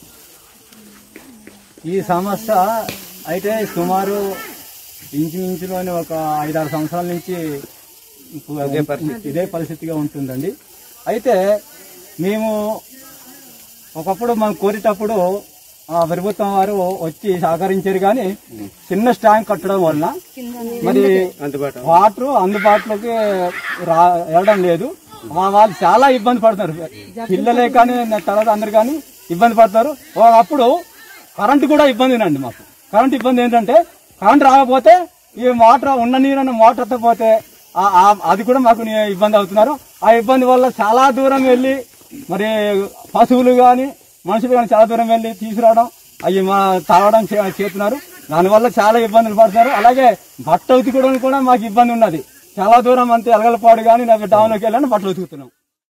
ఈ సమస్య అయితే సుమారు ఇంచుమించులోని ఒక ఐదారు సంవత్సరాల నుంచి ఇదే పరిస్థితి. ఇదే పరిస్థితిగా ఉంటుందండి అయితే మేము ఒకప్పుడు మనం కోరేటప్పుడు ఆ ప్రభుత్వం వారు వచ్చి సహకరించారు కానీ చిన్న స్టాంక్ కట్టడం వలన మరి వాటర్ అందుబాటులోకి రా వెళ్ళడం లేదు మా వాళ్ళు చాలా ఇబ్బంది పడుతున్నారు పిల్లలే కానీ నా తర్వాత అందరు కానీ ఇబ్బంది పడతారు అప్పుడు కరెంట్ కూడా ఇబ్బందినండి మాకు కరెంట్ ఇబ్బంది ఏంటంటే కరెంట్ రాకపోతే ఈ మోటార్ ఉన్న నీరు మోటార్ పోతే ఆ- ఆ- అది కూడా మాకు ని- ఇబ్బంది అవుతున్నారు ఆ ఇబ్బంది వల్ల చాలా దూరం వెళ్ళి మరి పశువులు కానీ మనుషులు కానీ చాలా దూరం వెళ్ళి తీసుకురావడం అవి మా తాగడం చే- చేస్తున్నారు దానివల్ల చాలా ఇబ్బందులు పడుతున్నారు అలాగే బట్ట ఉతుకోవడం కూడా మాకు ఇబ్బంది ఉన్నది చాలా దూరం అంతే ఎలగలపాడు కానీ నాకు టౌన్లోకి వెళ్ళాను బట్టలు ఉతుకుతున్నాం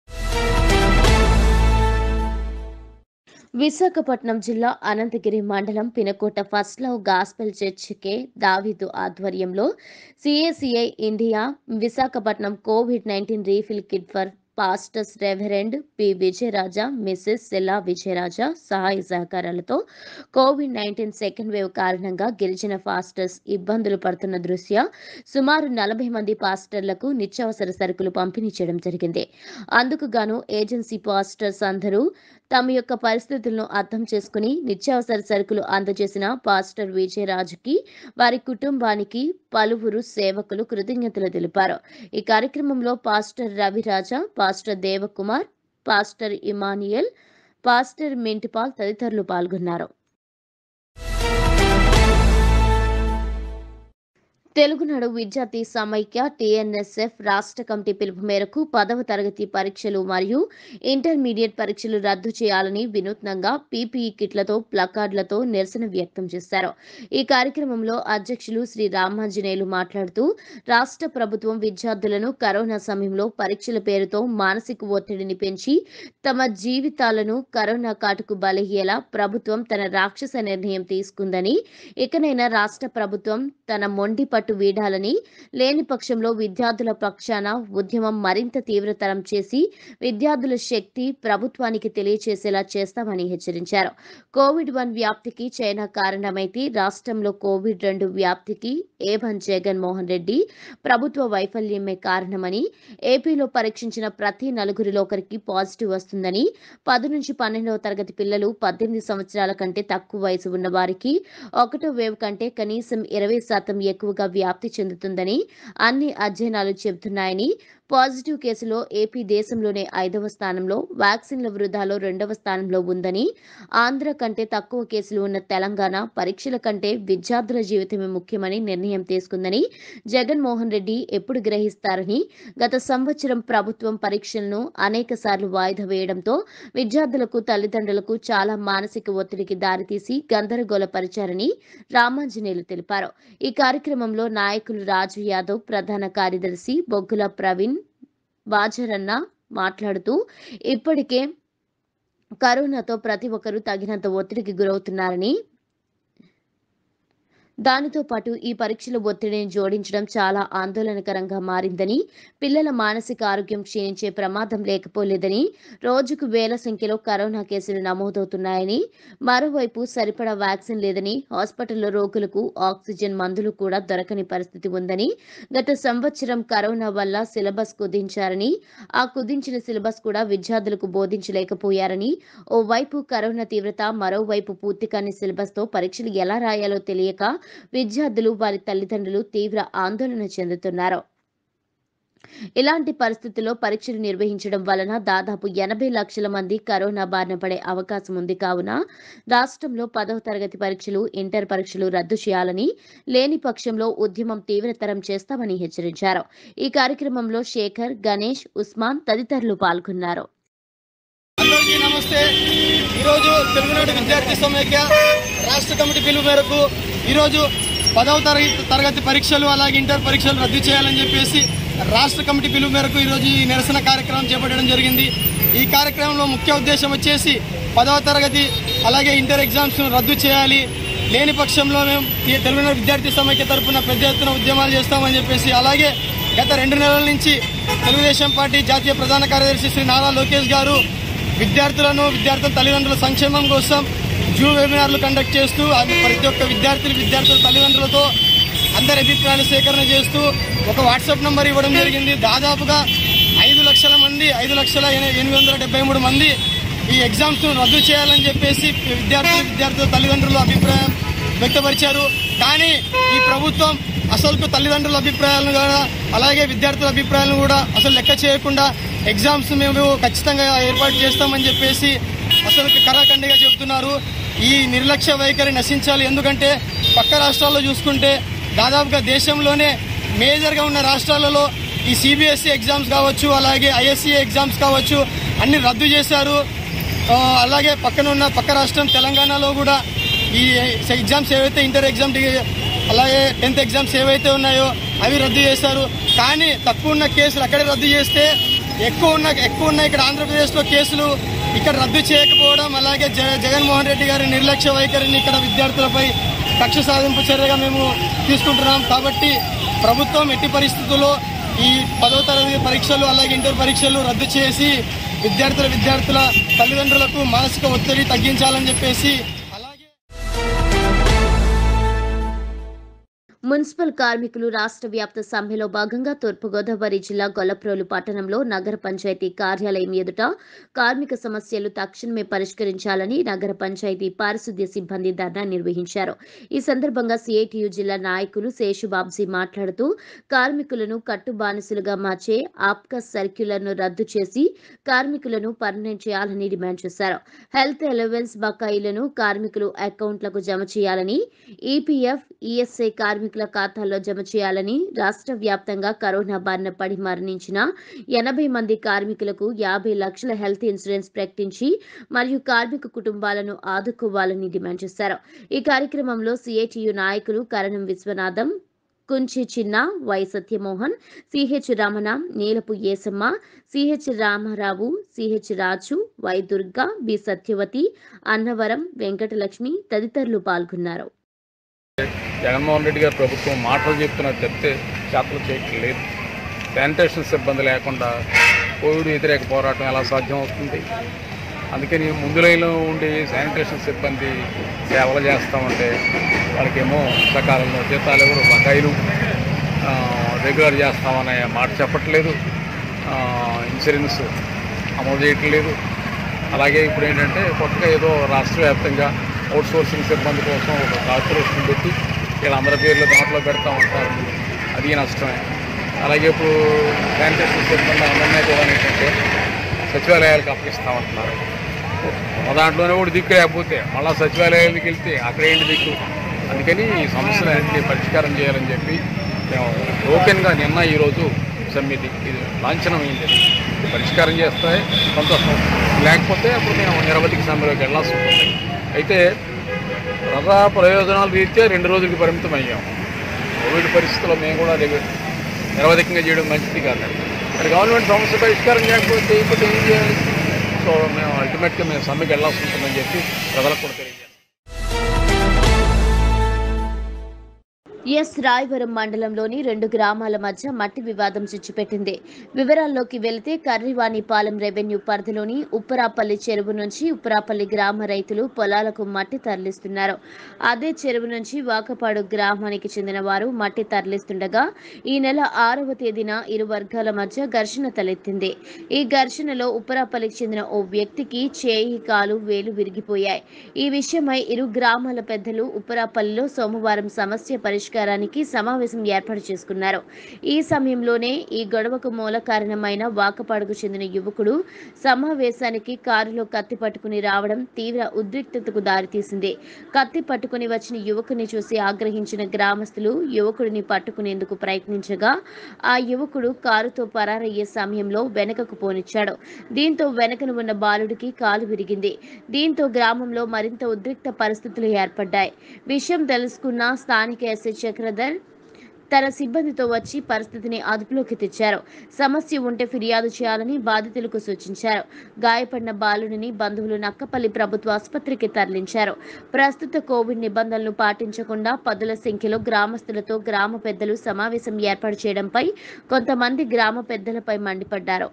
విశాఖపట్నం జిల్లా అనంతగిరి మండలం పినకోట ఫస్ట్ లవ్ గాస్పెల్ చర్చికే దావీదు ఆధ్వర్యంలో CACI India Visakhapatnam covid nineteen refill kit for pastors reverend P Vijayaraja Mrs Sella Vijayaraja సహాయ సహకారాలతో కోవిడ్ నైన్టీన్ సెకండ్ వేవ్ కారణంగా గిరిజన పాస్టర్స్ ఇబ్బందులు పడుతున్న దృష్ట్యా సుమారు నలభై మంది పాస్టర్లకు నిత్యావసర సరుకులు పంపిణీ చేయడం జరిగింది అందుకు గాను ఏజెన్సీ పాస్టర్స్ అందరూ తమ యొక్క పరిస్థితులను అర్థం చేసుకుని నిత్యావసర సరుకులు అందజేసిన పాస్టర్ విజయరాజుకి వారి కుటుంబానికి పలువురు సేవకులు కృతజ్ఞతలు తెలిపారు ఈ కార్యక్రమంలో pastor Raviraja pastor Devakumar pastor Emmanuel pastor Mintipal తదితరులు పాల్గొన్నారు తెలుగునాడు విద్యార్థి సమైక్య టీఎన్ఎస్ఎఫ్ రాష్ట్ర కమిటీ పిలుపు మేరకు పదవ తరగతి పరీక్షలు మరియు ఇంటర్మీడియట్ పరీక్షలు రద్దు చేయాలని వినూత్నంగా పీపీఈ కిట్లతో ప్లకార్డులతో నిరసన వ్యక్తం చేశారు ఈ కార్యక్రమంలో అధ్యక్షులు శ్రీ రామాంజనేయులు మాట్లాడుతూ రాష్ట్ర ప్రభుత్వం విద్యార్థులను కరోనా సమయంలో పరీక్షల పేరుతో మానసిక ఒత్తిడిని పెంచి తమ జీవితాలను కరోనా కాటుకు బలయ్యేలా ప్రభుత్వం తన రాక్షస నిర్ణయం తీసుకుందని ఇకనైనా రాష్ట్ర ప్రభుత్వం తన మొండి పట్టు వీడాలని లేని పక్షంలో విద్యార్థుల పక్షాన ఉద్యమం మరింత తీవ్రతరం చేసి విద్యార్థుల శక్తి ప్రభుత్వానికి తెలియచేసేలా చేస్తామని హెచ్చరించారు కోవిడ్ వన్ వ్యాప్తికి చైనా కారణమైతే రాష్ట్రంలో కోవిడ్ రెండు వ్యాప్తికి ఏ వన్ జగన్మోహన్ రెడ్డి ప్రభుత్వ వైఫల్యమే కారణమని ఏపీలో పరీక్షించిన ప్రతి నలుగురిలో ఒకరికి పాజిటివ్ వస్తుందని పది నుంచి పన్నెండవ తరగతి పిల్లలు పద్దెనిమిది సంవత్సరాల కంటే తక్కువ వయసు ఉన్న వారికి ఒకటో వేవ్ కంటే కనీసం ఇరవై శాతం ఎక్కువగా వ్యాప్తి చెందుతుందని అన్ని అధ్యయనాలు చెబుతున్నాయని పాజిటివ్ కేసులో ఏపీ దేశంలోనే ఐదవ స్థానంలో వ్యాక్సిన్ల వృధాలో రెండవ స్థానంలో ఉందని ఆంధ్ర కంటే తక్కువ కేసులు ఉన్న తెలంగాణ పరీక్షల కంటే విద్యార్థుల జీవితమే ముఖ్యమని నిర్ణయం తీసుకుందని జగన్మోహన్ రెడ్డి ఎప్పుడు గ్రహిస్తారని గత సంవత్సరం ప్రభుత్వం పరీక్షలను అనేక సార్లు వాయిదా వేయడంతో విద్యార్థులకు తల్లిదండ్రులకు చాలా మానసిక ఒత్తిడికి దారితీసి గందరగోళపరిచారని రామాంజనేయులు తెలిపారు ఈ కార్యక్రమంలో నాయకులు రాజు యాదవ్ ప్రధాన కార్యదర్శి బొగ్గుల ప్రవీణ్ బాజరన్న మాట్లాడుతూ ఇప్పటికే కరోనాతో ప్రతి ఒక్కరూ తగినంత ఒత్తిడికి గురవుతున్నారని దానితో పాటు ఈ పరీక్షల ఒత్తిడిని జోడించడం చాలా ఆందోళనకరంగా మారిందని పిల్లల మానసిక ఆరోగ్యం క్షీణించే ప్రమాదం లేకపోలేదని రోజుకు వేల సంఖ్యలో కరోనా కేసులు నమోదవుతున్నాయని మరోవైపు సరిపడా వ్యాక్సిన్ లేదని హాస్పిటల్లో రోగులకు ఆక్సిజన్ మందులు కూడా దొరకని పరిస్థితి ఉందని గత సంవత్సరం కరోనా వల్ల సిలబస్ కుదించారని ఆ కుదించిన సిలబస్ కూడా విద్యార్థులకు బోధించలేకపోయారని ఓవైపు కరోనా తీవ్రత మరోవైపు పూర్తి కాని సిలబస్తో పరీక్షలు ఎలా రాయాలో తెలియక విద్యార్థులు వారి తల్లిదండ్రులు తీవ్ర ఆందోళన చెందుతున్నారు ఇలాంటి పరిస్థితుల్లో పరీక్షలు నిర్వహించడం వలన దాదాపు ఎనభై లక్షల మంది కరోనా బారిన పడే అవకాశం ఉంది కావున రాష్ట్రంలో పదవ తరగతి పరీక్షలు ఇంటర్ పరీక్షలు రద్దు చేయాలని లేని పక్షంలో ఉద్యమం తీవ్రతరం చేస్తామని హెచ్చరించారు ఈ కార్యక్రమంలో శేఖర్ గణేష్ ఉస్మాన్ తదితరులు పాల్గొన్నారు అందరికీ నమస్తే ఈరోజు తెలుగునాడు విద్యార్థి సమైక్య రాష్ట్ర కమిటీ పిలుపు మేరకు ఈరోజు పదవ తరగతి తరగతి పరీక్షలు అలాగే ఇంటర్ పరీక్షలు రద్దు చేయాలని చెప్పేసి రాష్ట్ర కమిటీ పిలుపు మేరకు ఈరోజు ఈ నిరసన కార్యక్రమం చేపట్టడం జరిగింది ఈ కార్యక్రమంలో ముఖ్య ఉద్దేశం వచ్చేసి పదవ తరగతి అలాగే ఇంటర్ ఎగ్జామ్స్ రద్దు చేయాలి లేని పక్షంలో మేము ఈ తెలుగునాడు విద్యార్థి సమైక్య తరపున పెద్ద ఎత్తున ఉద్యమాలు చేస్తామని చెప్పేసి అలాగే గత రెండు నెలల నుంచి తెలుగుదేశం పార్టీ జాతీయ ప్రధాన కార్యదర్శి శ్రీ నారా లోకేష్ గారు విద్యార్థులను విద్యార్థుల తల్లిదండ్రుల సంక్షేమం కోసం జూ వెబినార్లు కండక్ట్ చేస్తూ అది ప్రతి ఒక్క విద్యార్థులు విద్యార్థుల తల్లిదండ్రులతో అందరి అభిప్రాయాలు సేకరణ చేస్తూ ఒక వాట్సాప్ నంబర్ ఇవ్వడం జరిగింది దాదాపుగా ఐదు లక్షల మంది ఐదు లక్షల ఎన- ఎనిమిది వందల డెబ్బై మూడు మంది ఈ ఎగ్జామ్స్ రద్దు చేయాలని చెప్పేసి విద్యార్థులు విద్యార్థుల తల్లిదండ్రులు అభిప్రాయం వ్యక్తపరిచారు కానీ ఈ ప్రభుత్వం అసలు తల్లిదండ్రుల అభిప్రాయాలను కూడా అలాగే విద్యార్థుల అభిప్రాయాలను కూడా అసలు లెక్క చేయకుండా ఎగ్జామ్స్ మేము ఖచ్చితంగా ఏర్పాటు చేస్తామని చెప్పేసి అసలు కరాఖండిగా చెబుతున్నారు ఈ నిర్లక్ష్య వైఖరి నశించాలి ఎందుకంటే పక్క రాష్ట్రాల్లో చూసుకుంటే దాదాపుగా దేశంలోనే మేజర్గా ఉన్న రాష్ట్రాలలో ఈ సిబిఎస్ఈ ఎగ్జామ్స్ కావచ్చు అలాగే ఐఎస్సీ ఎగ్జామ్స్ కావచ్చు అన్ని రద్దు చేశారు ఆ, అలాగే పక్కన ఉన్న పక్క రాష్ట్రం తెలంగాణలో కూడా ఈ ఎగ్జామ్స్ ఏవైతే ఇంటర్ ఎగ్జామ్ డి- అలాగే టెన్త్ ఎగ్జామ్స్ ఏవైతే ఉన్నాయో అవి రద్దు చేశారు కానీ తక్కువ ఉన్న కేసులు అక్కడే రద్దు చేస్తే ఎక్కువ ఉన్న ఎక్కువ ఉన్న ఇక్కడ ఆంధ్రప్రదేశ్లో కేసులు ఇక్కడ రద్దు చేయకపోవడం అలాగే జ- జగన్మోహన్ రెడ్డి గారి నిర్లక్ష్య వైఖరిని ఇక్కడ విద్యార్థులపై కక్ష సాధింపు చర్యగా మేము తీసుకుంటున్నాం కాబట్టి ప్రభుత్వం ఎట్టి పరిస్థితుల్లో ఈ పదవ తరగతి పరీక్షలు అలాగే ఇంటర్ పరీక్షలు రద్దు చేసి విద్యార్థుల విద్యార్థుల తల్లిదండ్రులకు మానసిక ఒత్తిడి తగ్గించాలని చెప్పేసి మున్సిపల్ కార్మికులు రాష్ట్ర వ్యాప్త సమ్మెలో భాగంగా తూర్పుగోదావరి జిల్లా గొల్లప్రోలు పట్టణంలో నగర పంచాయతీ కార్యాలయం ఎదుట కార్మిక సమస్యలు తక్షణమే పరిష్కరించాలని నగర పంచాయతీ పారిశుద్ధ్య సిబ్బంది ధర్నా నిర్వహించారు ఈ సందర్భంగా సిఐటియు జిల్లా నాయకులు శేషుబాబ్జీ మాట్లాడుతూ కార్మికులను కట్టుబానిసలుగా మార్చే ఆప్కా సర్క్యులర్ను రద్దు చేసి కార్మికులను పర్మనెంట్ చేయాలని డిమాండ్ చేశారు హెల్త్ అలవెన్స్ బకాయిలను కార్మికులు అకౌంట్లకు జమ చేయాలని ఈపీఎఫ్ ఈఎస్ఐ కార్మికుల ఖాతాల్లో జమ చేయాలని రాష్ట్ర వ్యాప్తంగా కరోనా బారిన పడి మరణించిన ఎనభై మంది కార్మికులకు యాభై లక్షల హెల్త్ ఇన్సూరెన్స్ ప్రకటించి మరియు కార్మిక కుటుంబాలను ఆదుకోవాలని డిమాండ్ చేశారు ఈ కార్యక్రమంలో సిఐటియు నాయకులు కరణం విశ్వనాథం కుంచి చిన్న why Satyamohan CH Ramana Neelapu Yesamma CH Ramarao CH Raju Y Durga B Satyavathi Annavaram Venkatalakshmi తదితరులు పాల్గొన్నారు జగన్మోహన్ రెడ్డి గారి ప్రభుత్వం మాటలు చెప్తున్నది తప్పితే చేతలు చేయట్లేదు శానిటేషన్ సిబ్బంది లేకుండా కోవిడ్ వ్యతిరేక పోరాటం ఎలా సాధ్యం అవుతుంది అందుకని ముందు లైన్లో ఉండి శానిటేషన్ సిబ్బంది సేవలు చేస్తామంటే వాళ్ళకేమో సకాలంలో జీతాలు ఎవరు బకాయిలు ఆ, రెగ్యులర్ చేస్తామనే మాట చెప్పట్లేదు ఆ, ఇన్సూరెన్స్ అమలు చేయట్లేదు అలాగే ఇప్పుడు ఏంటంటే కొత్తగా ఏదో రాష్ట్ర వ్యాప్తంగా అవుట్ సోర్సింగ్ సిబ్బంది కోసం ఒక కార్పొరేషన్ పెట్టి వీళ్ళందరి పేర్లు దాంట్లో పెడతా ఉంటారు అది నష్టమే అలాగే ఇప్పుడు శానిటేషన్ సిబ్బంది అందరినీ కూడా ఏంటంటే సచివాలయాలకు అప్పగిస్తూ ఉంటున్నారు మా దాంట్లోనే కూడా దిక్కు లేకపోతే మళ్ళీ సచివాలయాలకు వెళ్తే అక్కడ ఏంటి దిక్కు అందుకని ఈ సమస్యలన్నింటినీ పరిష్కారం చేయాలని చెప్పి మేము టోకెన్గా నిన్న ఈరోజు సమ్మితి ఇది లాంఛనమైంది ఇది పరిష్కారం చేస్తే సంతోషం లేకపోతే అప్పుడు మేము నిరవధిక సమ్మెలోకి వెళ్ళాల్సి ఉంటుంది అయితే ప్రజా ప్రయోజనాల రీత్యా రెండు రోజులకి పరిమితం అయ్యాం కోవిడ్ పరిస్థితుల్లో మేము కూడా అది నిరవధికంగా చేయడం మంచిది కాదండి మరి గవర్నమెంట్ సమస్య పరిష్కారం చేయకపోతే చేయకపోతే ఏం చేయాలి సో మేము అల్టిమేట్గా మేము సమ్మెకి వెళ్ళాల్సి ఉంటుందని చెప్పి ప్రజలకు కూడా తెలియజేస్తాం ఎస్ రాయవరం మండలంలోని రెండు గ్రామాల మధ్య మట్టి వివాదం చిచ్చుపెట్టింది వివరాల్లోకి వెళితే కర్రివాణిపాలెం రెవెన్యూ పరిధిలోని ఉప్పరాపల్లి చెరువు నుంచి ఉప్పరాపల్లి గ్రామ రైతులు పొలాలకు మట్టి తరలిస్తున్నారు అదే చెరువు నుంచి వాకపాడు గ్రామానికి చెందిన వారు మట్టి తరలిస్తుండగా ఈ నెల ఆరవ తేదీన ఇరు వర్గాల మధ్య ఘర్షణ తలెత్తింది ఈ ఘర్షణలో ఉప్పరాపల్లికి చెందిన ఓ వ్యక్తికి చేయి కాలు వేలు విరిగిపోయాయి ఈ విషయమై ఇరు గ్రామాల పెద్దలు ఉప్పరాపల్లిలో సోమవారం సమస్య పరిష్కారానికి సమావేశం ఏర్పాటు చేసుకున్నారు ఈ సమయంలోనే ఈ గొడవకు మూల కారణమైన వాకపాడుకు చెందిన యువకుడు సమావేశానికి కారులో కత్తి పట్టుకుని రావడం తీవ్ర ఉద్రిక్తతకు దారితీసింది కత్తి పట్టుకుని వచ్చిన యువకుని చూసి ఆగ్రహించిన గ్రామస్తులు యువకుడిని పట్టుకునేందుకు ప్రయత్నించగా ఆ యువకుడు కారుతో పరారయ్యే సమయంలో వెనకకు పోనిచ్చాడు దీంతో వెనకన ఉన్న బాలుడికి కాలు విరిగింది దీంతో గ్రామంలో మరింత ఉద్రిక్త పరిస్థితులు ఏర్పడ్డాయి విషయం తెలుసుకున్న స్థానిక ఎస్ఐ చక్రధర్ తన సిబ్బందితో వచ్చి పరిస్థితిని అదుపులోకి తెచ్చారు సమస్య ఉంటే ఫిర్యాదు చేయాలని బాధితులకు సూచించారు గాయపడిన బాలుడిని బంధువులు నక్కపల్లి ప్రభుత్వ ఆసుపత్రికి తరలించారు ప్రస్తుత కోవిడ్ నిబంధనలు పాటించకుండా పదుల సంఖ్యలో గ్రామస్తులతో గ్రామ పెద్దలు సమావేశం ఏర్పాటు చేయడంపై కొంతమంది గ్రామ పెద్దలపై మండిపడ్డారు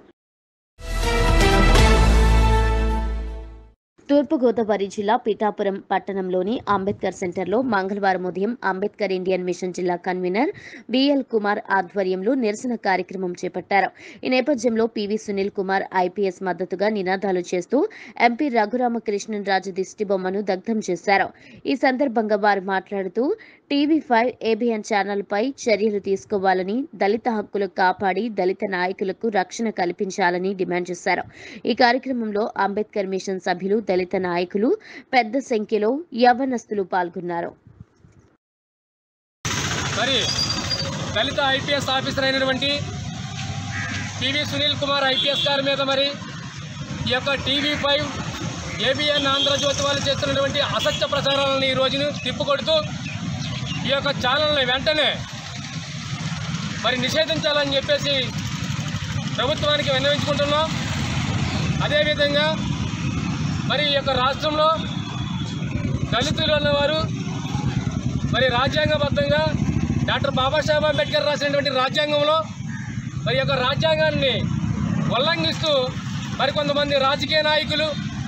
తూర్పుగోదావరి జిల్లా పిఠాపురం పట్టణంలోని అంబేద్కర్ సెంటర్లో మంగళవారం ఉదయం అంబేద్కర్ ఇండియన్ మిషన్ జిల్లా కన్వీనర్ బిఎల్ కుమార్ ఆధ్వర్యంలో నిరసన కార్యక్రమం చేపట్టారు ఈ నేపథ్యంలో పివి సునీల్ కుమార్ ఐపీఎస్ మద్దతుగా నినాదాలు చేస్తూ ఎంపీ రఘురామకృష్ణన్ రాజు దిష్టిబొమ్మను దగ్ధం చేశారు ఈ సందర్భంగా వారు మాట్లాడుతూ టీవీ ఫైవ్ ఏబిఎన్ ఛానల్పై చర్యలు తీసుకోవాలని దళిత హక్కులు కాపాడి దళిత నాయకులకు రక్షణ కల్పించాలని డిమాండ్ చేశారు ఈ కార్యక్రమంలో అంబేద్కర్ మిషన్ సభ్యులు దళిత నాయకులు పెద్ద సంఖ్యలో యవ్వనస్తులు పాల్గొన్నారు మరి దళిత ఐపీఎస్ ఆఫీసర్ అయినటువంటి పివి సునీల్ కుమార్ ఐపీఎస్ గారి మీద మరి ఈ యొక్క టీవీ ఫైవ్ ఏబిఎన్ ఆంధ్రజ్యోతి వాళ్ళు చేస్తున్నటువంటి అసత్య ప్రచారాలను ఈ రోజును తిప్పుకొడుతూ ఈ యొక్క ఛానల్ని వెంటనే మరి నిషేధించాలని చెప్పేసి ప్రభుత్వానికి విన్నవించుకుంటున్నాం అదేవిధంగా మరి ఈ యొక్క రాష్ట్రంలో దళితులు ఉన్నవారు మరి రాజ్యాంగబద్ధంగా డాక్టర్ బాబాసాహెబ్ అంబేద్కర్ రాసినటువంటి రాజ్యాంగంలో మరి యొక్క రాజ్యాంగాన్ని ఉల్లంఘిస్తూ మరి కొంతమంది రాజకీయ నాయకులు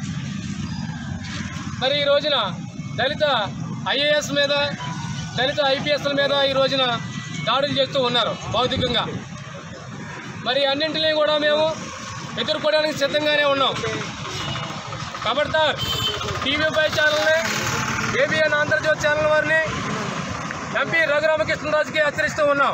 మరి ఈ రోజున దళిత ఐఏఎస్ మీద దళిత ఐపీఎస్ల మీద ఈ రోజున దాడులు చేస్తూ ఉన్నారు భౌతికంగా మరి అన్నింటినీ కూడా మేము ఎదుర్కోవడానికి సిద్ధంగానే ఉన్నాం ఖబర్దార్ టీవీ ఫైవ్ ఛానల్ని ఏబిఎన్ ఆంధ్రజ్యోతి ఛానల్ వారిని ఎంపీ రఘురామకృష్ణరాజుకి హెచ్చరిస్తూ ఉన్నాం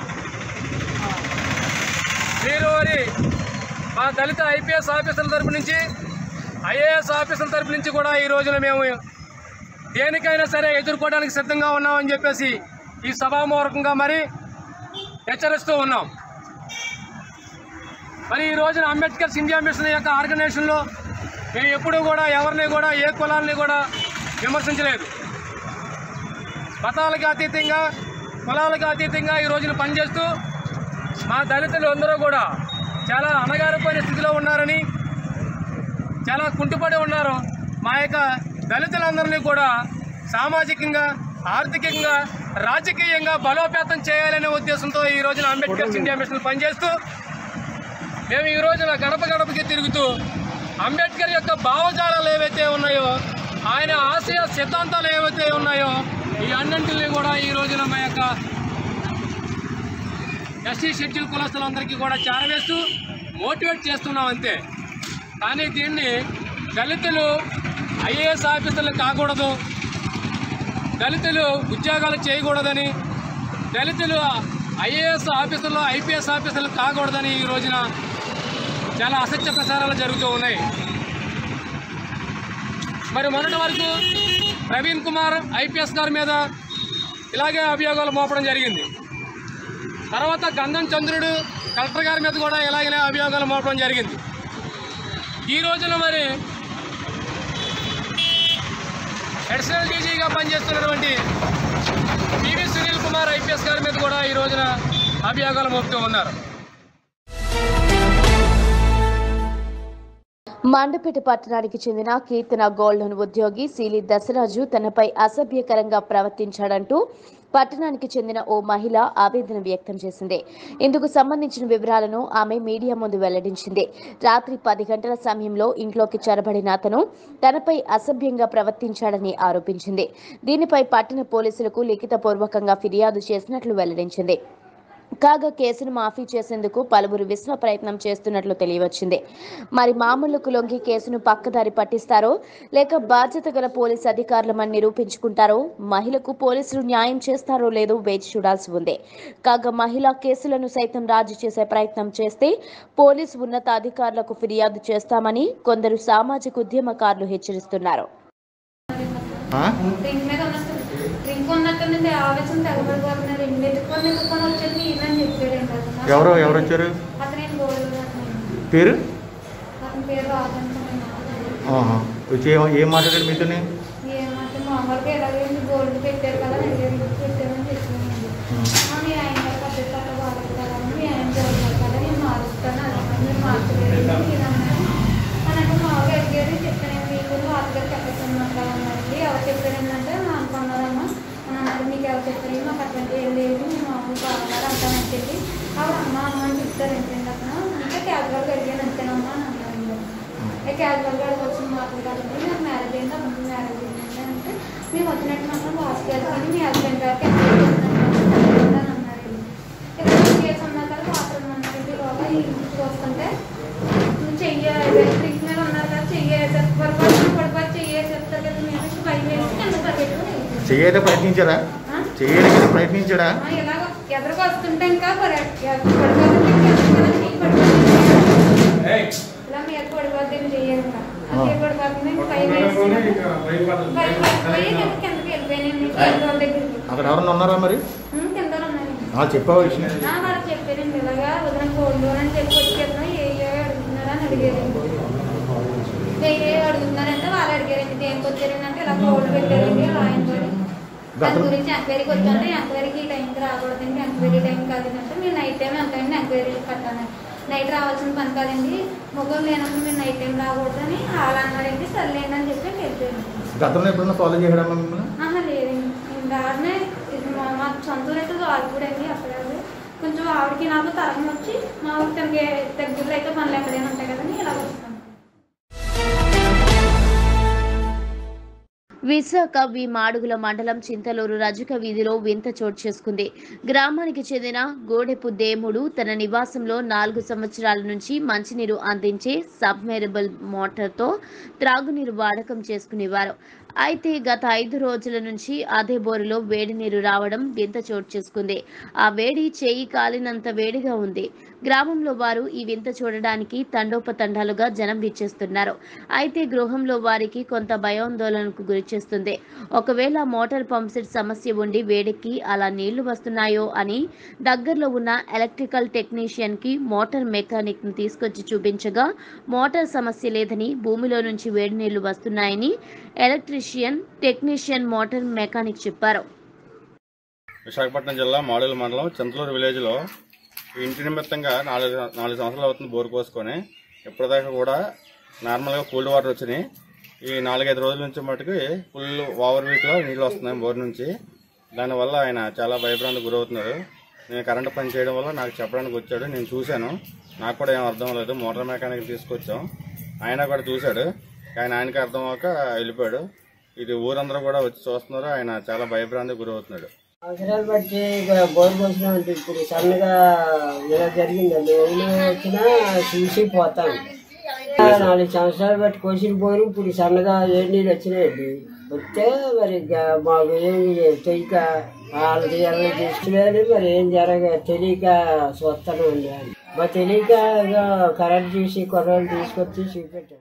మీరు మరి మా దళిత ఐపీఎస్ ఆఫీసర్ల తరపు నుంచి ఐఏఎస్ ఆఫీసర్ల తరపు నుంచి కూడా ఈ రోజున మేము దేనికైనా సరే ఎదుర్కోవడానికి సిద్ధంగా ఉన్నామని చెప్పేసి ఈ సభామూలకంగా మరి హెచ్చరిస్తూ ఉన్నాం మరి ఈ రోజున అంబేద్కర్ ఇండియా మిషన్ యొక్క ఆర్గనైజేషన్లో మేము ఎప్పుడూ కూడా ఎవరిని కూడా ఏ కులాలని కూడా విమర్శించలేదు మతాలకు అతీతంగా కులాలకు అతీతంగా ఈ రోజున పనిచేస్తూ మా దళితులు అందరూ కూడా చాలా అణగారిపోయిన స్థితిలో ఉన్నారని చాలా కుంటుపడి ఉన్నారు మా యొక్క దళితులందరినీ కూడా సామాజికంగా ఆర్థికంగా రాజకీయంగా బలోపేతం చేయాలనే ఉద్దేశంతో ఈ రోజున అంబేద్కర్ ఇండియా మిషన్ పనిచేస్తూ మేము ఈ రోజున గడప గడపకి తిరుగుతూ అంబేద్కర్ యొక్క భావజాలాలు ఏవైతే ఉన్నాయో ఆయన ఆశయ సిద్ధాంతాలు ఏవైతే ఉన్నాయో ఈ అన్నింటినీ కూడా ఈ రోజున మా యొక్క ఎస్సీ షెడ్యూల్ కులస్తులందరికీ కూడా చేరవేస్తూ మోటివేట్ చేస్తున్నాం అంతే కానీ దీన్ని దళితులు ఐఏఎస్ ఆఫీసర్లు కాకూడదు దళితులు ఉద్యోగాలు చేయకూడదని దళితులు ఐఏఎస్ ఆఫీసర్లు ఐపీఎస్ ఆఫీసర్లు కాకూడదని ఈ రోజున చాలా అసత్య ప్రచారాలు జరుగుతూ ఉన్నాయి మరి మొన్నటి వరకు ప్రవీణ్ కుమార్ ఐపీఎస్ గారి మీద ఇలాగే అభియోగాలు మోపడం జరిగింది తర్వాత గంధం చంద్రుడు కలెక్టర్ గారి మీద కూడా ఇలాగే అభియోగాలు మోపడం జరిగింది ఈ రోజున మరి అడిషనల్ డీజీగా పనిచేస్తున్నటువంటి పివి సునీల్ కుమార్ ఐపీఎస్ గారి మీద కూడా ఈ రోజున అభియోగాలు మోపుతూ ఉన్నారు మండపేట పట్టణానికి చెందిన కీర్తన గోల్డెన్ ఉద్యోగి సీలి దశరాజు తనపై అసభ్యకరంగా ప్రవర్తించాడంటూ పట్టణానికి చెందిన ఓ మహిళ ఆవేదన వ్యక్తం చేసింది ఇందుకు సంబంధించిన వివరాలను ఆమె మీడియా ముందు వెల్లడించింది రాత్రి పది గంటల సమయంలో ఇంట్లోకి చొరబడిన అతను తనపై అసభ్యంగా ప్రవర్తించాడని ఆరోపించింది దీనిపై పట్టణ పోలీసులకు లిఖితపూర్వకంగా ఫిర్యాదు చేసినట్లు వెల్లడించింది కాగా కేసును మాఫీ చేసేందుకు పలువురు విశ్వ ప్రయత్నం చేస్తున్నట్లు తెలియవచ్చింది మరి మామూలుకు లొంగి కేసును పక్కదారి పట్టిస్తారో లేక బాధ్యత గల పోలీస్ అధికారులమని నిరూపించుకుంటారో మహిళకు పోలీసులు న్యాయం చేస్తారో లేదో వేచి చూడాల్సి ఉంది కాగా మహిళా కేసులను సైతం రాజీ చేసే ప్రయత్నం చేస్తే పోలీసు ఉన్నతాధికారులకు ఫిర్యాదు చేస్తామని కొందరు సామాజిక ఉద్యమకారులు హెచ్చరిస్తున్నారు డ్రింక్ మీద ఉన్నట్టు డ్రింక్ ఉన్నట్టు నుండి ఆవేశం తెగబడిపోతున్నారు రెండు ఎత్తుకొని ఎత్తుకొని వచ్చేది ఈయనని చెప్పాడండి అతను ఎవరు ఎవరు వచ్చారు అతనేం గోల్డ్ పేరు అతని పేరు రాజనుకున్నాను ఆహా. వచ్చి ఏం- ఏం మాట్లాడాడు మీతోని ఏమంటే మామూలుగా ఎలాగే గోల్డ్ పెట్టారు కదా నేను ఎందుకు పెట్టామని చెప్పానండి మీ ఆయన గారు పద్ధతి అట్లా బాగాలేదు కదా అని మీ ఆయన జరుగుతారు కదా నేను మారుస్తాను అలా మీరు మార్చలేదు నేను అన్నాను అన్నట్టు మామూలుగా అడిగారు చెప్పాను మీకు వాళ్ళ గారు చెప్పేస్తున్నట్టు అన్నారండి ఎవరు చెప్పారంటే మా అనుకున్నారమ్మా అని అన్నారు మీకు ఎవరు చెప్పారు మాకు అటువంటి ఏం లేదు మీ మామూలు బాగున్నారు అంటానని చెప్పి ఆవిడ అమ్మ అమ్మ అని చెప్తారు ఏంటంటే అతను అంటే క్యాజువల్గా అడిగాను అంతేనమ్మా అని అన్నారండి ఏ క్యాజువల్గా అడిగి వచ్చిన మాటలు కాదండి నాకు మ్యారేజ్ అయింది అప్పుడు మ్యారేజ్ అయింది అంటే మేము వచ్చినట్టు మాత్రం వాసు గారికి మీ హస్బెండ్ గారికి ఎంక్వైరీ అని అన్నారు ఇలా కేసు ఉన్న తర్వాత బాత్రూమ్ అన్నారండి లోగా ఈ ఇంటికి వస్తుంటే నువ్వు చెయ్య డ్రింక్ మీద ఉన్నారు కదా చెయ్య పొరపాటు పొరపాటు చెయ్య చెప్తారు కదా మేము భయం వేసి కింద పరిగెట్టుకుని చెయ్యడం ప్రయత్నించారా ఆ? చెయ్యడానికి ప్రయత్నించాడా ఆ, ఇలాగ ఎదురుగా వస్తుంటే ఇంకా పరి- పడిపోతుంది చెయ్యి పడిపోతుంది ఇలా మీద పడిపోతుంది చెయ్యాలి ఇంకా అది పడిపోతుంది ఇంకా భయం వేసి భయపడిపోయి కింద- కిందకి వెళ్ళిపోయానండి కింద వాళ్ళ దగ్గరికి అక్కడ ఎవరన్నా ఉన్నారా మరి ఉం, కింద ఉన్నారండి ఆ, చెప్పావా విషయం ఆ, వాళ్ళు చెప్పారండి ఇలాగా వదిన గోల్డ్ అని చెప్పి వచ్చేద్దాం ఏ ఏ అడుగుతున్నారా అని అడిగారండి ఏ ఏ అడుగుతున్నారంటే వాళ్ళు అడిగారండి దేనికి వచ్చారండి అంటే ఇలా గోల్డ్ పెట్టారండి ఆయన కూడా దాని గురించి ఎంక్వైరీకి వచ్చాను ఎంక్వైరీకి ఈ టైంకి రాకూడదండి ఎంక్వైరీ టైం కాదంటే మీరు నైట్ టైం ఎంత అయింది ఎంక్వైరీకి కట్టాను నైట్ రావాల్సిన పని కాదండి మొగ్గులు లేనప్పుడు మీరు నైట్ టైం రాకూడదని వాళ్ళు అన్నారండి సర్లేండి అని చెప్పి వెళ్ళిపోయాను గతంలో ఎప్పుడన్నా ఫాలో చేయడమ్మా మిమ్మల్ని ఆహా లేదండి నేను రాగానే ఇది మా మా సొంత ఊరు అయితే ఆడుకోడండి అక్కడ కొంచెం ఆవిడకి నాకు తరం వచ్చి మా ఊరికి తనకి దగ్గరలో అయితే పనులు ఎక్కడైనా ఉంటాయి కదండి ఇలా వస్తాను విశాఖ వి మాడుగుల మండలం చింతలూరు రజక వీధిలో వింత చోటు చేసుకుంది గ్రామానికి చెందిన గోడెపు దేముడు తన నివాసంలో నాలుగు సంవత్సరాల నుంచి మంచినీరు అందించే సబ్మెరబుల్ మోటార్తో త్రాగునీరు వాడకం చేసుకునేవారు అయితే గత ఐదు రోజుల నుంచి అదే బోరులో వేడి నీరు రావడం వింత చోటు చేసుకుంది ఆ వేడి చేయి కాలినంత వేడిగా ఉంది గ్రామంలో వారు ఈ వింత చూడడానికి తండోపతండాలుగా జనం విచ్చేస్తున్నారు అయితే గృహంలో వారికి కొంత భయాందోళనకు గురిచేస్తుంది ఒకవేళ మోటార్ పంప్ సెట్ సమస్య ఉండి వేడికి అలా నీళ్లు వస్తున్నాయో అని దగ్గరలో ఉన్న ఎలక్ట్రికల్ టెక్నీషియన్ కి మోటార్ మెకానిక్ ను తీసుకొచ్చి చూపించగా మోటార్ సమస్య లేదని భూమిలో నుంచి వేడి నీళ్లు వస్తున్నాయని ఎలక్ట్రీషియన్ టెక్నీషియన్ మోటార్ మెకానిక్ చెప్పారు విశాఖపట్నం జిల్లా మాడుగుల మండలం చింతలూరు విలేజ్లో ఈ ఇంటి నిమిత్తంగా నాలుగు నాలుగు సంవత్సరాలు అవుతుంది బోరు పోసుకొని ఇప్పటిదాకా కూడా నార్మల్గా కూల్డ్ వాటర్ వచ్చినాయి ఈ నాలుగైదు రోజుల నుంచి మటుకు ఫుల్ ఓవర్ వీక్లో నీళ్ళు వస్తున్నాయి బోర్ నుంచి దానివల్ల ఆయన చాలా భయభ్రాంతికి గురవుతున్నారు నేను కరెంట్ పని చేయడం వల్ల నాకు చెప్పడానికి వచ్చాడు నేను చూశాను నాకు కూడా ఏం అర్థం లేదు మోటార్ మెకానిక్ తీసుకొచ్చాం ఆయన కూడా చూశాడు కానీ ఆయనకి అర్థం అవ్వక వెళ్ళిపోయాడు ఇది ఊరందరూ కూడా వచ్చి చూస్తున్నారు ఆయన చాలా భయభ్రాంతికి గురవుతున్నాడు అవసరాలు బట్టి ఇక బోర్ పోసినా అంటే ఇప్పుడు సన్నగా ఇలా జరిగిందండి ఎవరు వచ్చినా చూసి పోతాం నాలుగు సంవత్సరాలు బట్టి కోసిన బోరు ఇప్పుడు సన్నగా ఏడు నీళ్ళు వచ్చినాయండి వస్తే మరి ఇంకా మాకు ఏమి తెలియక వాళ్ళకి ఎవరిని తీసుకునేది మరి ఏం జరగ తెలియక చూస్తాను అండి మా తెలియక ఏదో కరెంట్ తీసి కొర్రలు తీసుకొచ్చి చూపెట్టాను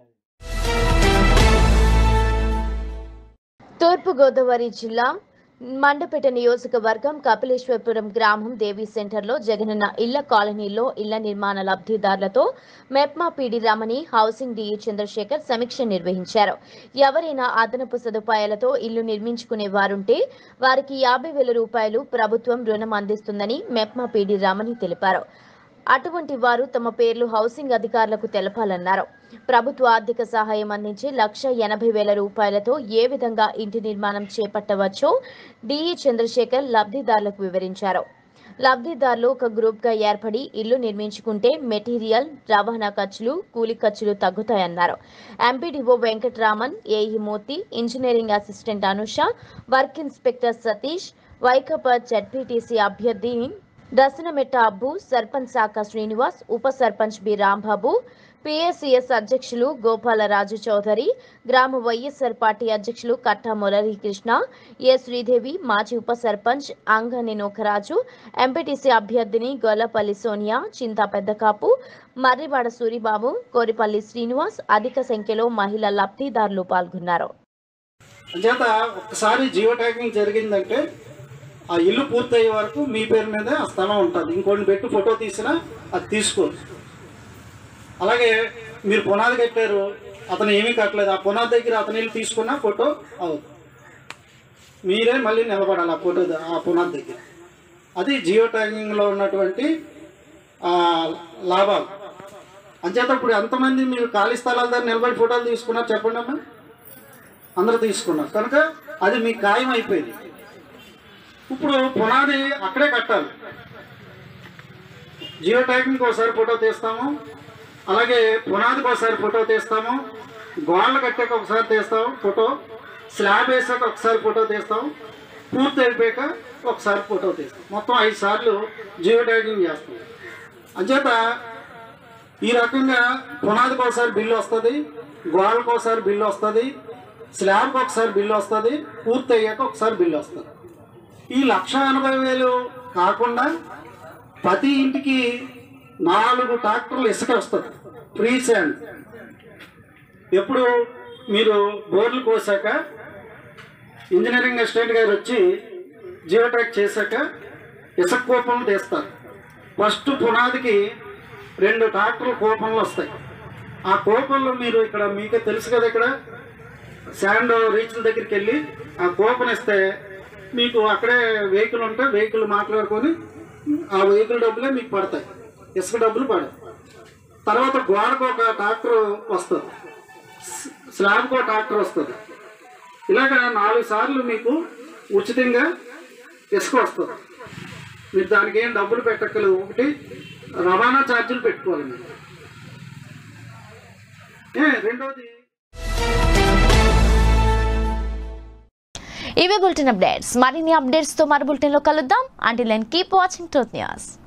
తూర్పుగోదావరి జిల్లా మండపేట నియోజకవర్గం కపిలేశ్వరపురం గ్రామం దేవి సెంటర్లో జగనన్న ఇళ్ల కాలనీలో ఇళ్ల నిర్మాణ లబ్ధిదారులతో MEPMA PD Ramani housing DE Chandrasekhar సమీక్ష నిర్వహించారు ఎవరైనా అదనపు సదుపాయాలతో ఇల్లు నిర్మించుకునే వారుంటే వారికి యాభై వేల రూపాయలు ప్రభుత్వం రుణం అందిస్తుందని మెప్మా పీడి రమణి తెలిపారు అటువంటి వారు తమ పేర్లు హౌసింగ్ అధికారులకు తెలపాలన్నారు ప్రభుత్వ ఆర్థిక సహాయం అందించి లక్ష ఎనభై వేల రూపాయలతో ఏ విధంగా ఇంటి నిర్మాణం చేపట్టవచ్చో డిఈ చంద్రశేఖర్ లబ్ధిదారులకు వివరించారు లబ్ధిదారులు ఒక గ్రూప్గా ఏర్పడి ఇల్లు నిర్మించుకుంటే మెటీరియల్ రవాణా ఖర్చులు కూలి ఖర్చులు తగ్గుతాయన్నారు MPDO Venkataraman AE Murthy engineering assistant Anusha work inspector Satish వైకపా జడ్పీటీసీ అభ్యర్థి దసనమెట్ట అబ్బు సర్పంచ్ శాఖ శ్రీనివాస్ ఉప సర్పంచ్ బి రాంబాబు పిఎస్సిఎస్ అధ్యక్షులు గోపాలరాజు చౌదరి గ్రామ వైఎస్ఆర్ పార్టీ అధ్యక్షులు కట్టా మురళీకృష్ణ ఏ శ్రీదేవి మాజీ ఉప సర్పంచ్ అంగని నోకరాజు ఎంపీటీసీ అభ్యర్థిని గొల్లపల్లి సోనియా చింతా పెద్దకాపు మర్రివాడ సూరిబాబు కోరిపల్లి శ్రీనివాస్ అధిక సంఖ్యలో మహిళా లబ్ధిదారులు పాల్గొన్నారు అంచేత ఒక్కసారి జియో ట్యాగింగ్ జరిగిందంటే ఆ ఇల్లు పూర్తయ్యే వరకు మీ పేరు మీదే ఆ స్థలం ఉంటుంది ఇంకోటి పెట్టి ఫోటో తీసినా అది తీసుకోరు అలాగే మీరు పునాది కట్టారు అతను ఏమీ కట్టలేదు ఆ పునాది దగ్గర అతని ఇల్లు తీసుకున్నా ఫోటో అవుతుంది మీరే మళ్ళీ నిలబడాలి ఆ ఫోటో ద- ఆ పునాది దగ్గర అది జియో ట్యాగింగ్లో ఉన్నటువంటి ఆ, లాభాలు అంచేత ఇప్పుడు ఎంతమంది మీరు ఖాళీ స్థలాల దగ్గర నిలబడి ఫోటోలు తీసుకున్నారు చెప్పండి అమ్మా అందరూ తీసుకున్నారు కనుక అది మీకు ఖాయం అయిపోయింది ఇప్పుడు పునాది అక్కడే కట్టాలి జియో ట్యాగింగ్కి ఒకసారి ఫోటో తీస్తాము అలాగే పునాదికి ఒకసారి ఫోటో తీస్తాము గోడలు కట్టాక ఒకసారి తీస్తాము ఫోటో స్లాబ్ వేసాక ఒకసారి ఫోటో తీస్తాం పూర్తి అయిపోయాక ఒకసారి ఫోటో తీస్తాం మొత్తం ఐదు సార్లు జియో ట్యాగింగ్ చేస్తాం అంచేత ఈ రకంగా పునాదికి ఒకసారి బిల్లు వస్తుంది గోడలకు ఒకసారి బిల్లు వస్తుంది స్లాబ్కి ఒకసారి బిల్లు వస్తుంది పూర్తి అయ్యాక ఒకసారి బిల్లు వస్తుంది ఈ లక్ష ఎనభై వేలు కాకుండా ప్రతి ఇంటికి నాలుగు ట్రాక్టర్లు ఇసుక వస్తుంది ఫ్రీ శాండ్ ఎప్పుడు మీరు బోర్లు కోసాక ఇంజనీరింగ్ అసిస్టెంట్ గారు వచ్చి జియోటాక్ చేశాక ఇసుక కూపన్లు తీస్తారు ఫస్ట్ పునాదికి రెండు ట్రాక్టర్ల కూపన్లు వస్తాయి ఆ కూపన్లు మీరు ఇక్కడ మీకే తెలుసు కదా ఇక్కడ శాండ్ రీచ్ల దగ్గరికి వెళ్ళి ఆ కూపన్ ఇస్తే మీకు అక్కడే వెహికల్ ఉంటే వెహికల్ మాట్లాడుకొని ఆ వెహికల్ డబ్బులే మీకు పడతాయి ఇసుక డబ్బులు పడతాయి తర్వాత గోడకు ఒక ట్రాక్టర్ వస్తుంది స్- స్లాబ్కి ఒక ట్రాక్టర్ వస్తుంది ఇలాగ నాలుగు సార్లు మీకు ఉచితంగా ఇసుక వస్తుంది మీరు దానికి ఏం డబ్బులు పెట్టక్కలేదు ఒకటి రవాణా ఛార్జీలు పెట్టుకోవాలి మీరు ఏ, రెండోది ఇవే బులెటిన్ అప్డేట్స్ మరిన్ని అప్డేట్స్ తో మరి బులెటిన్ లో కలుద్దాం until and keep watching Truth news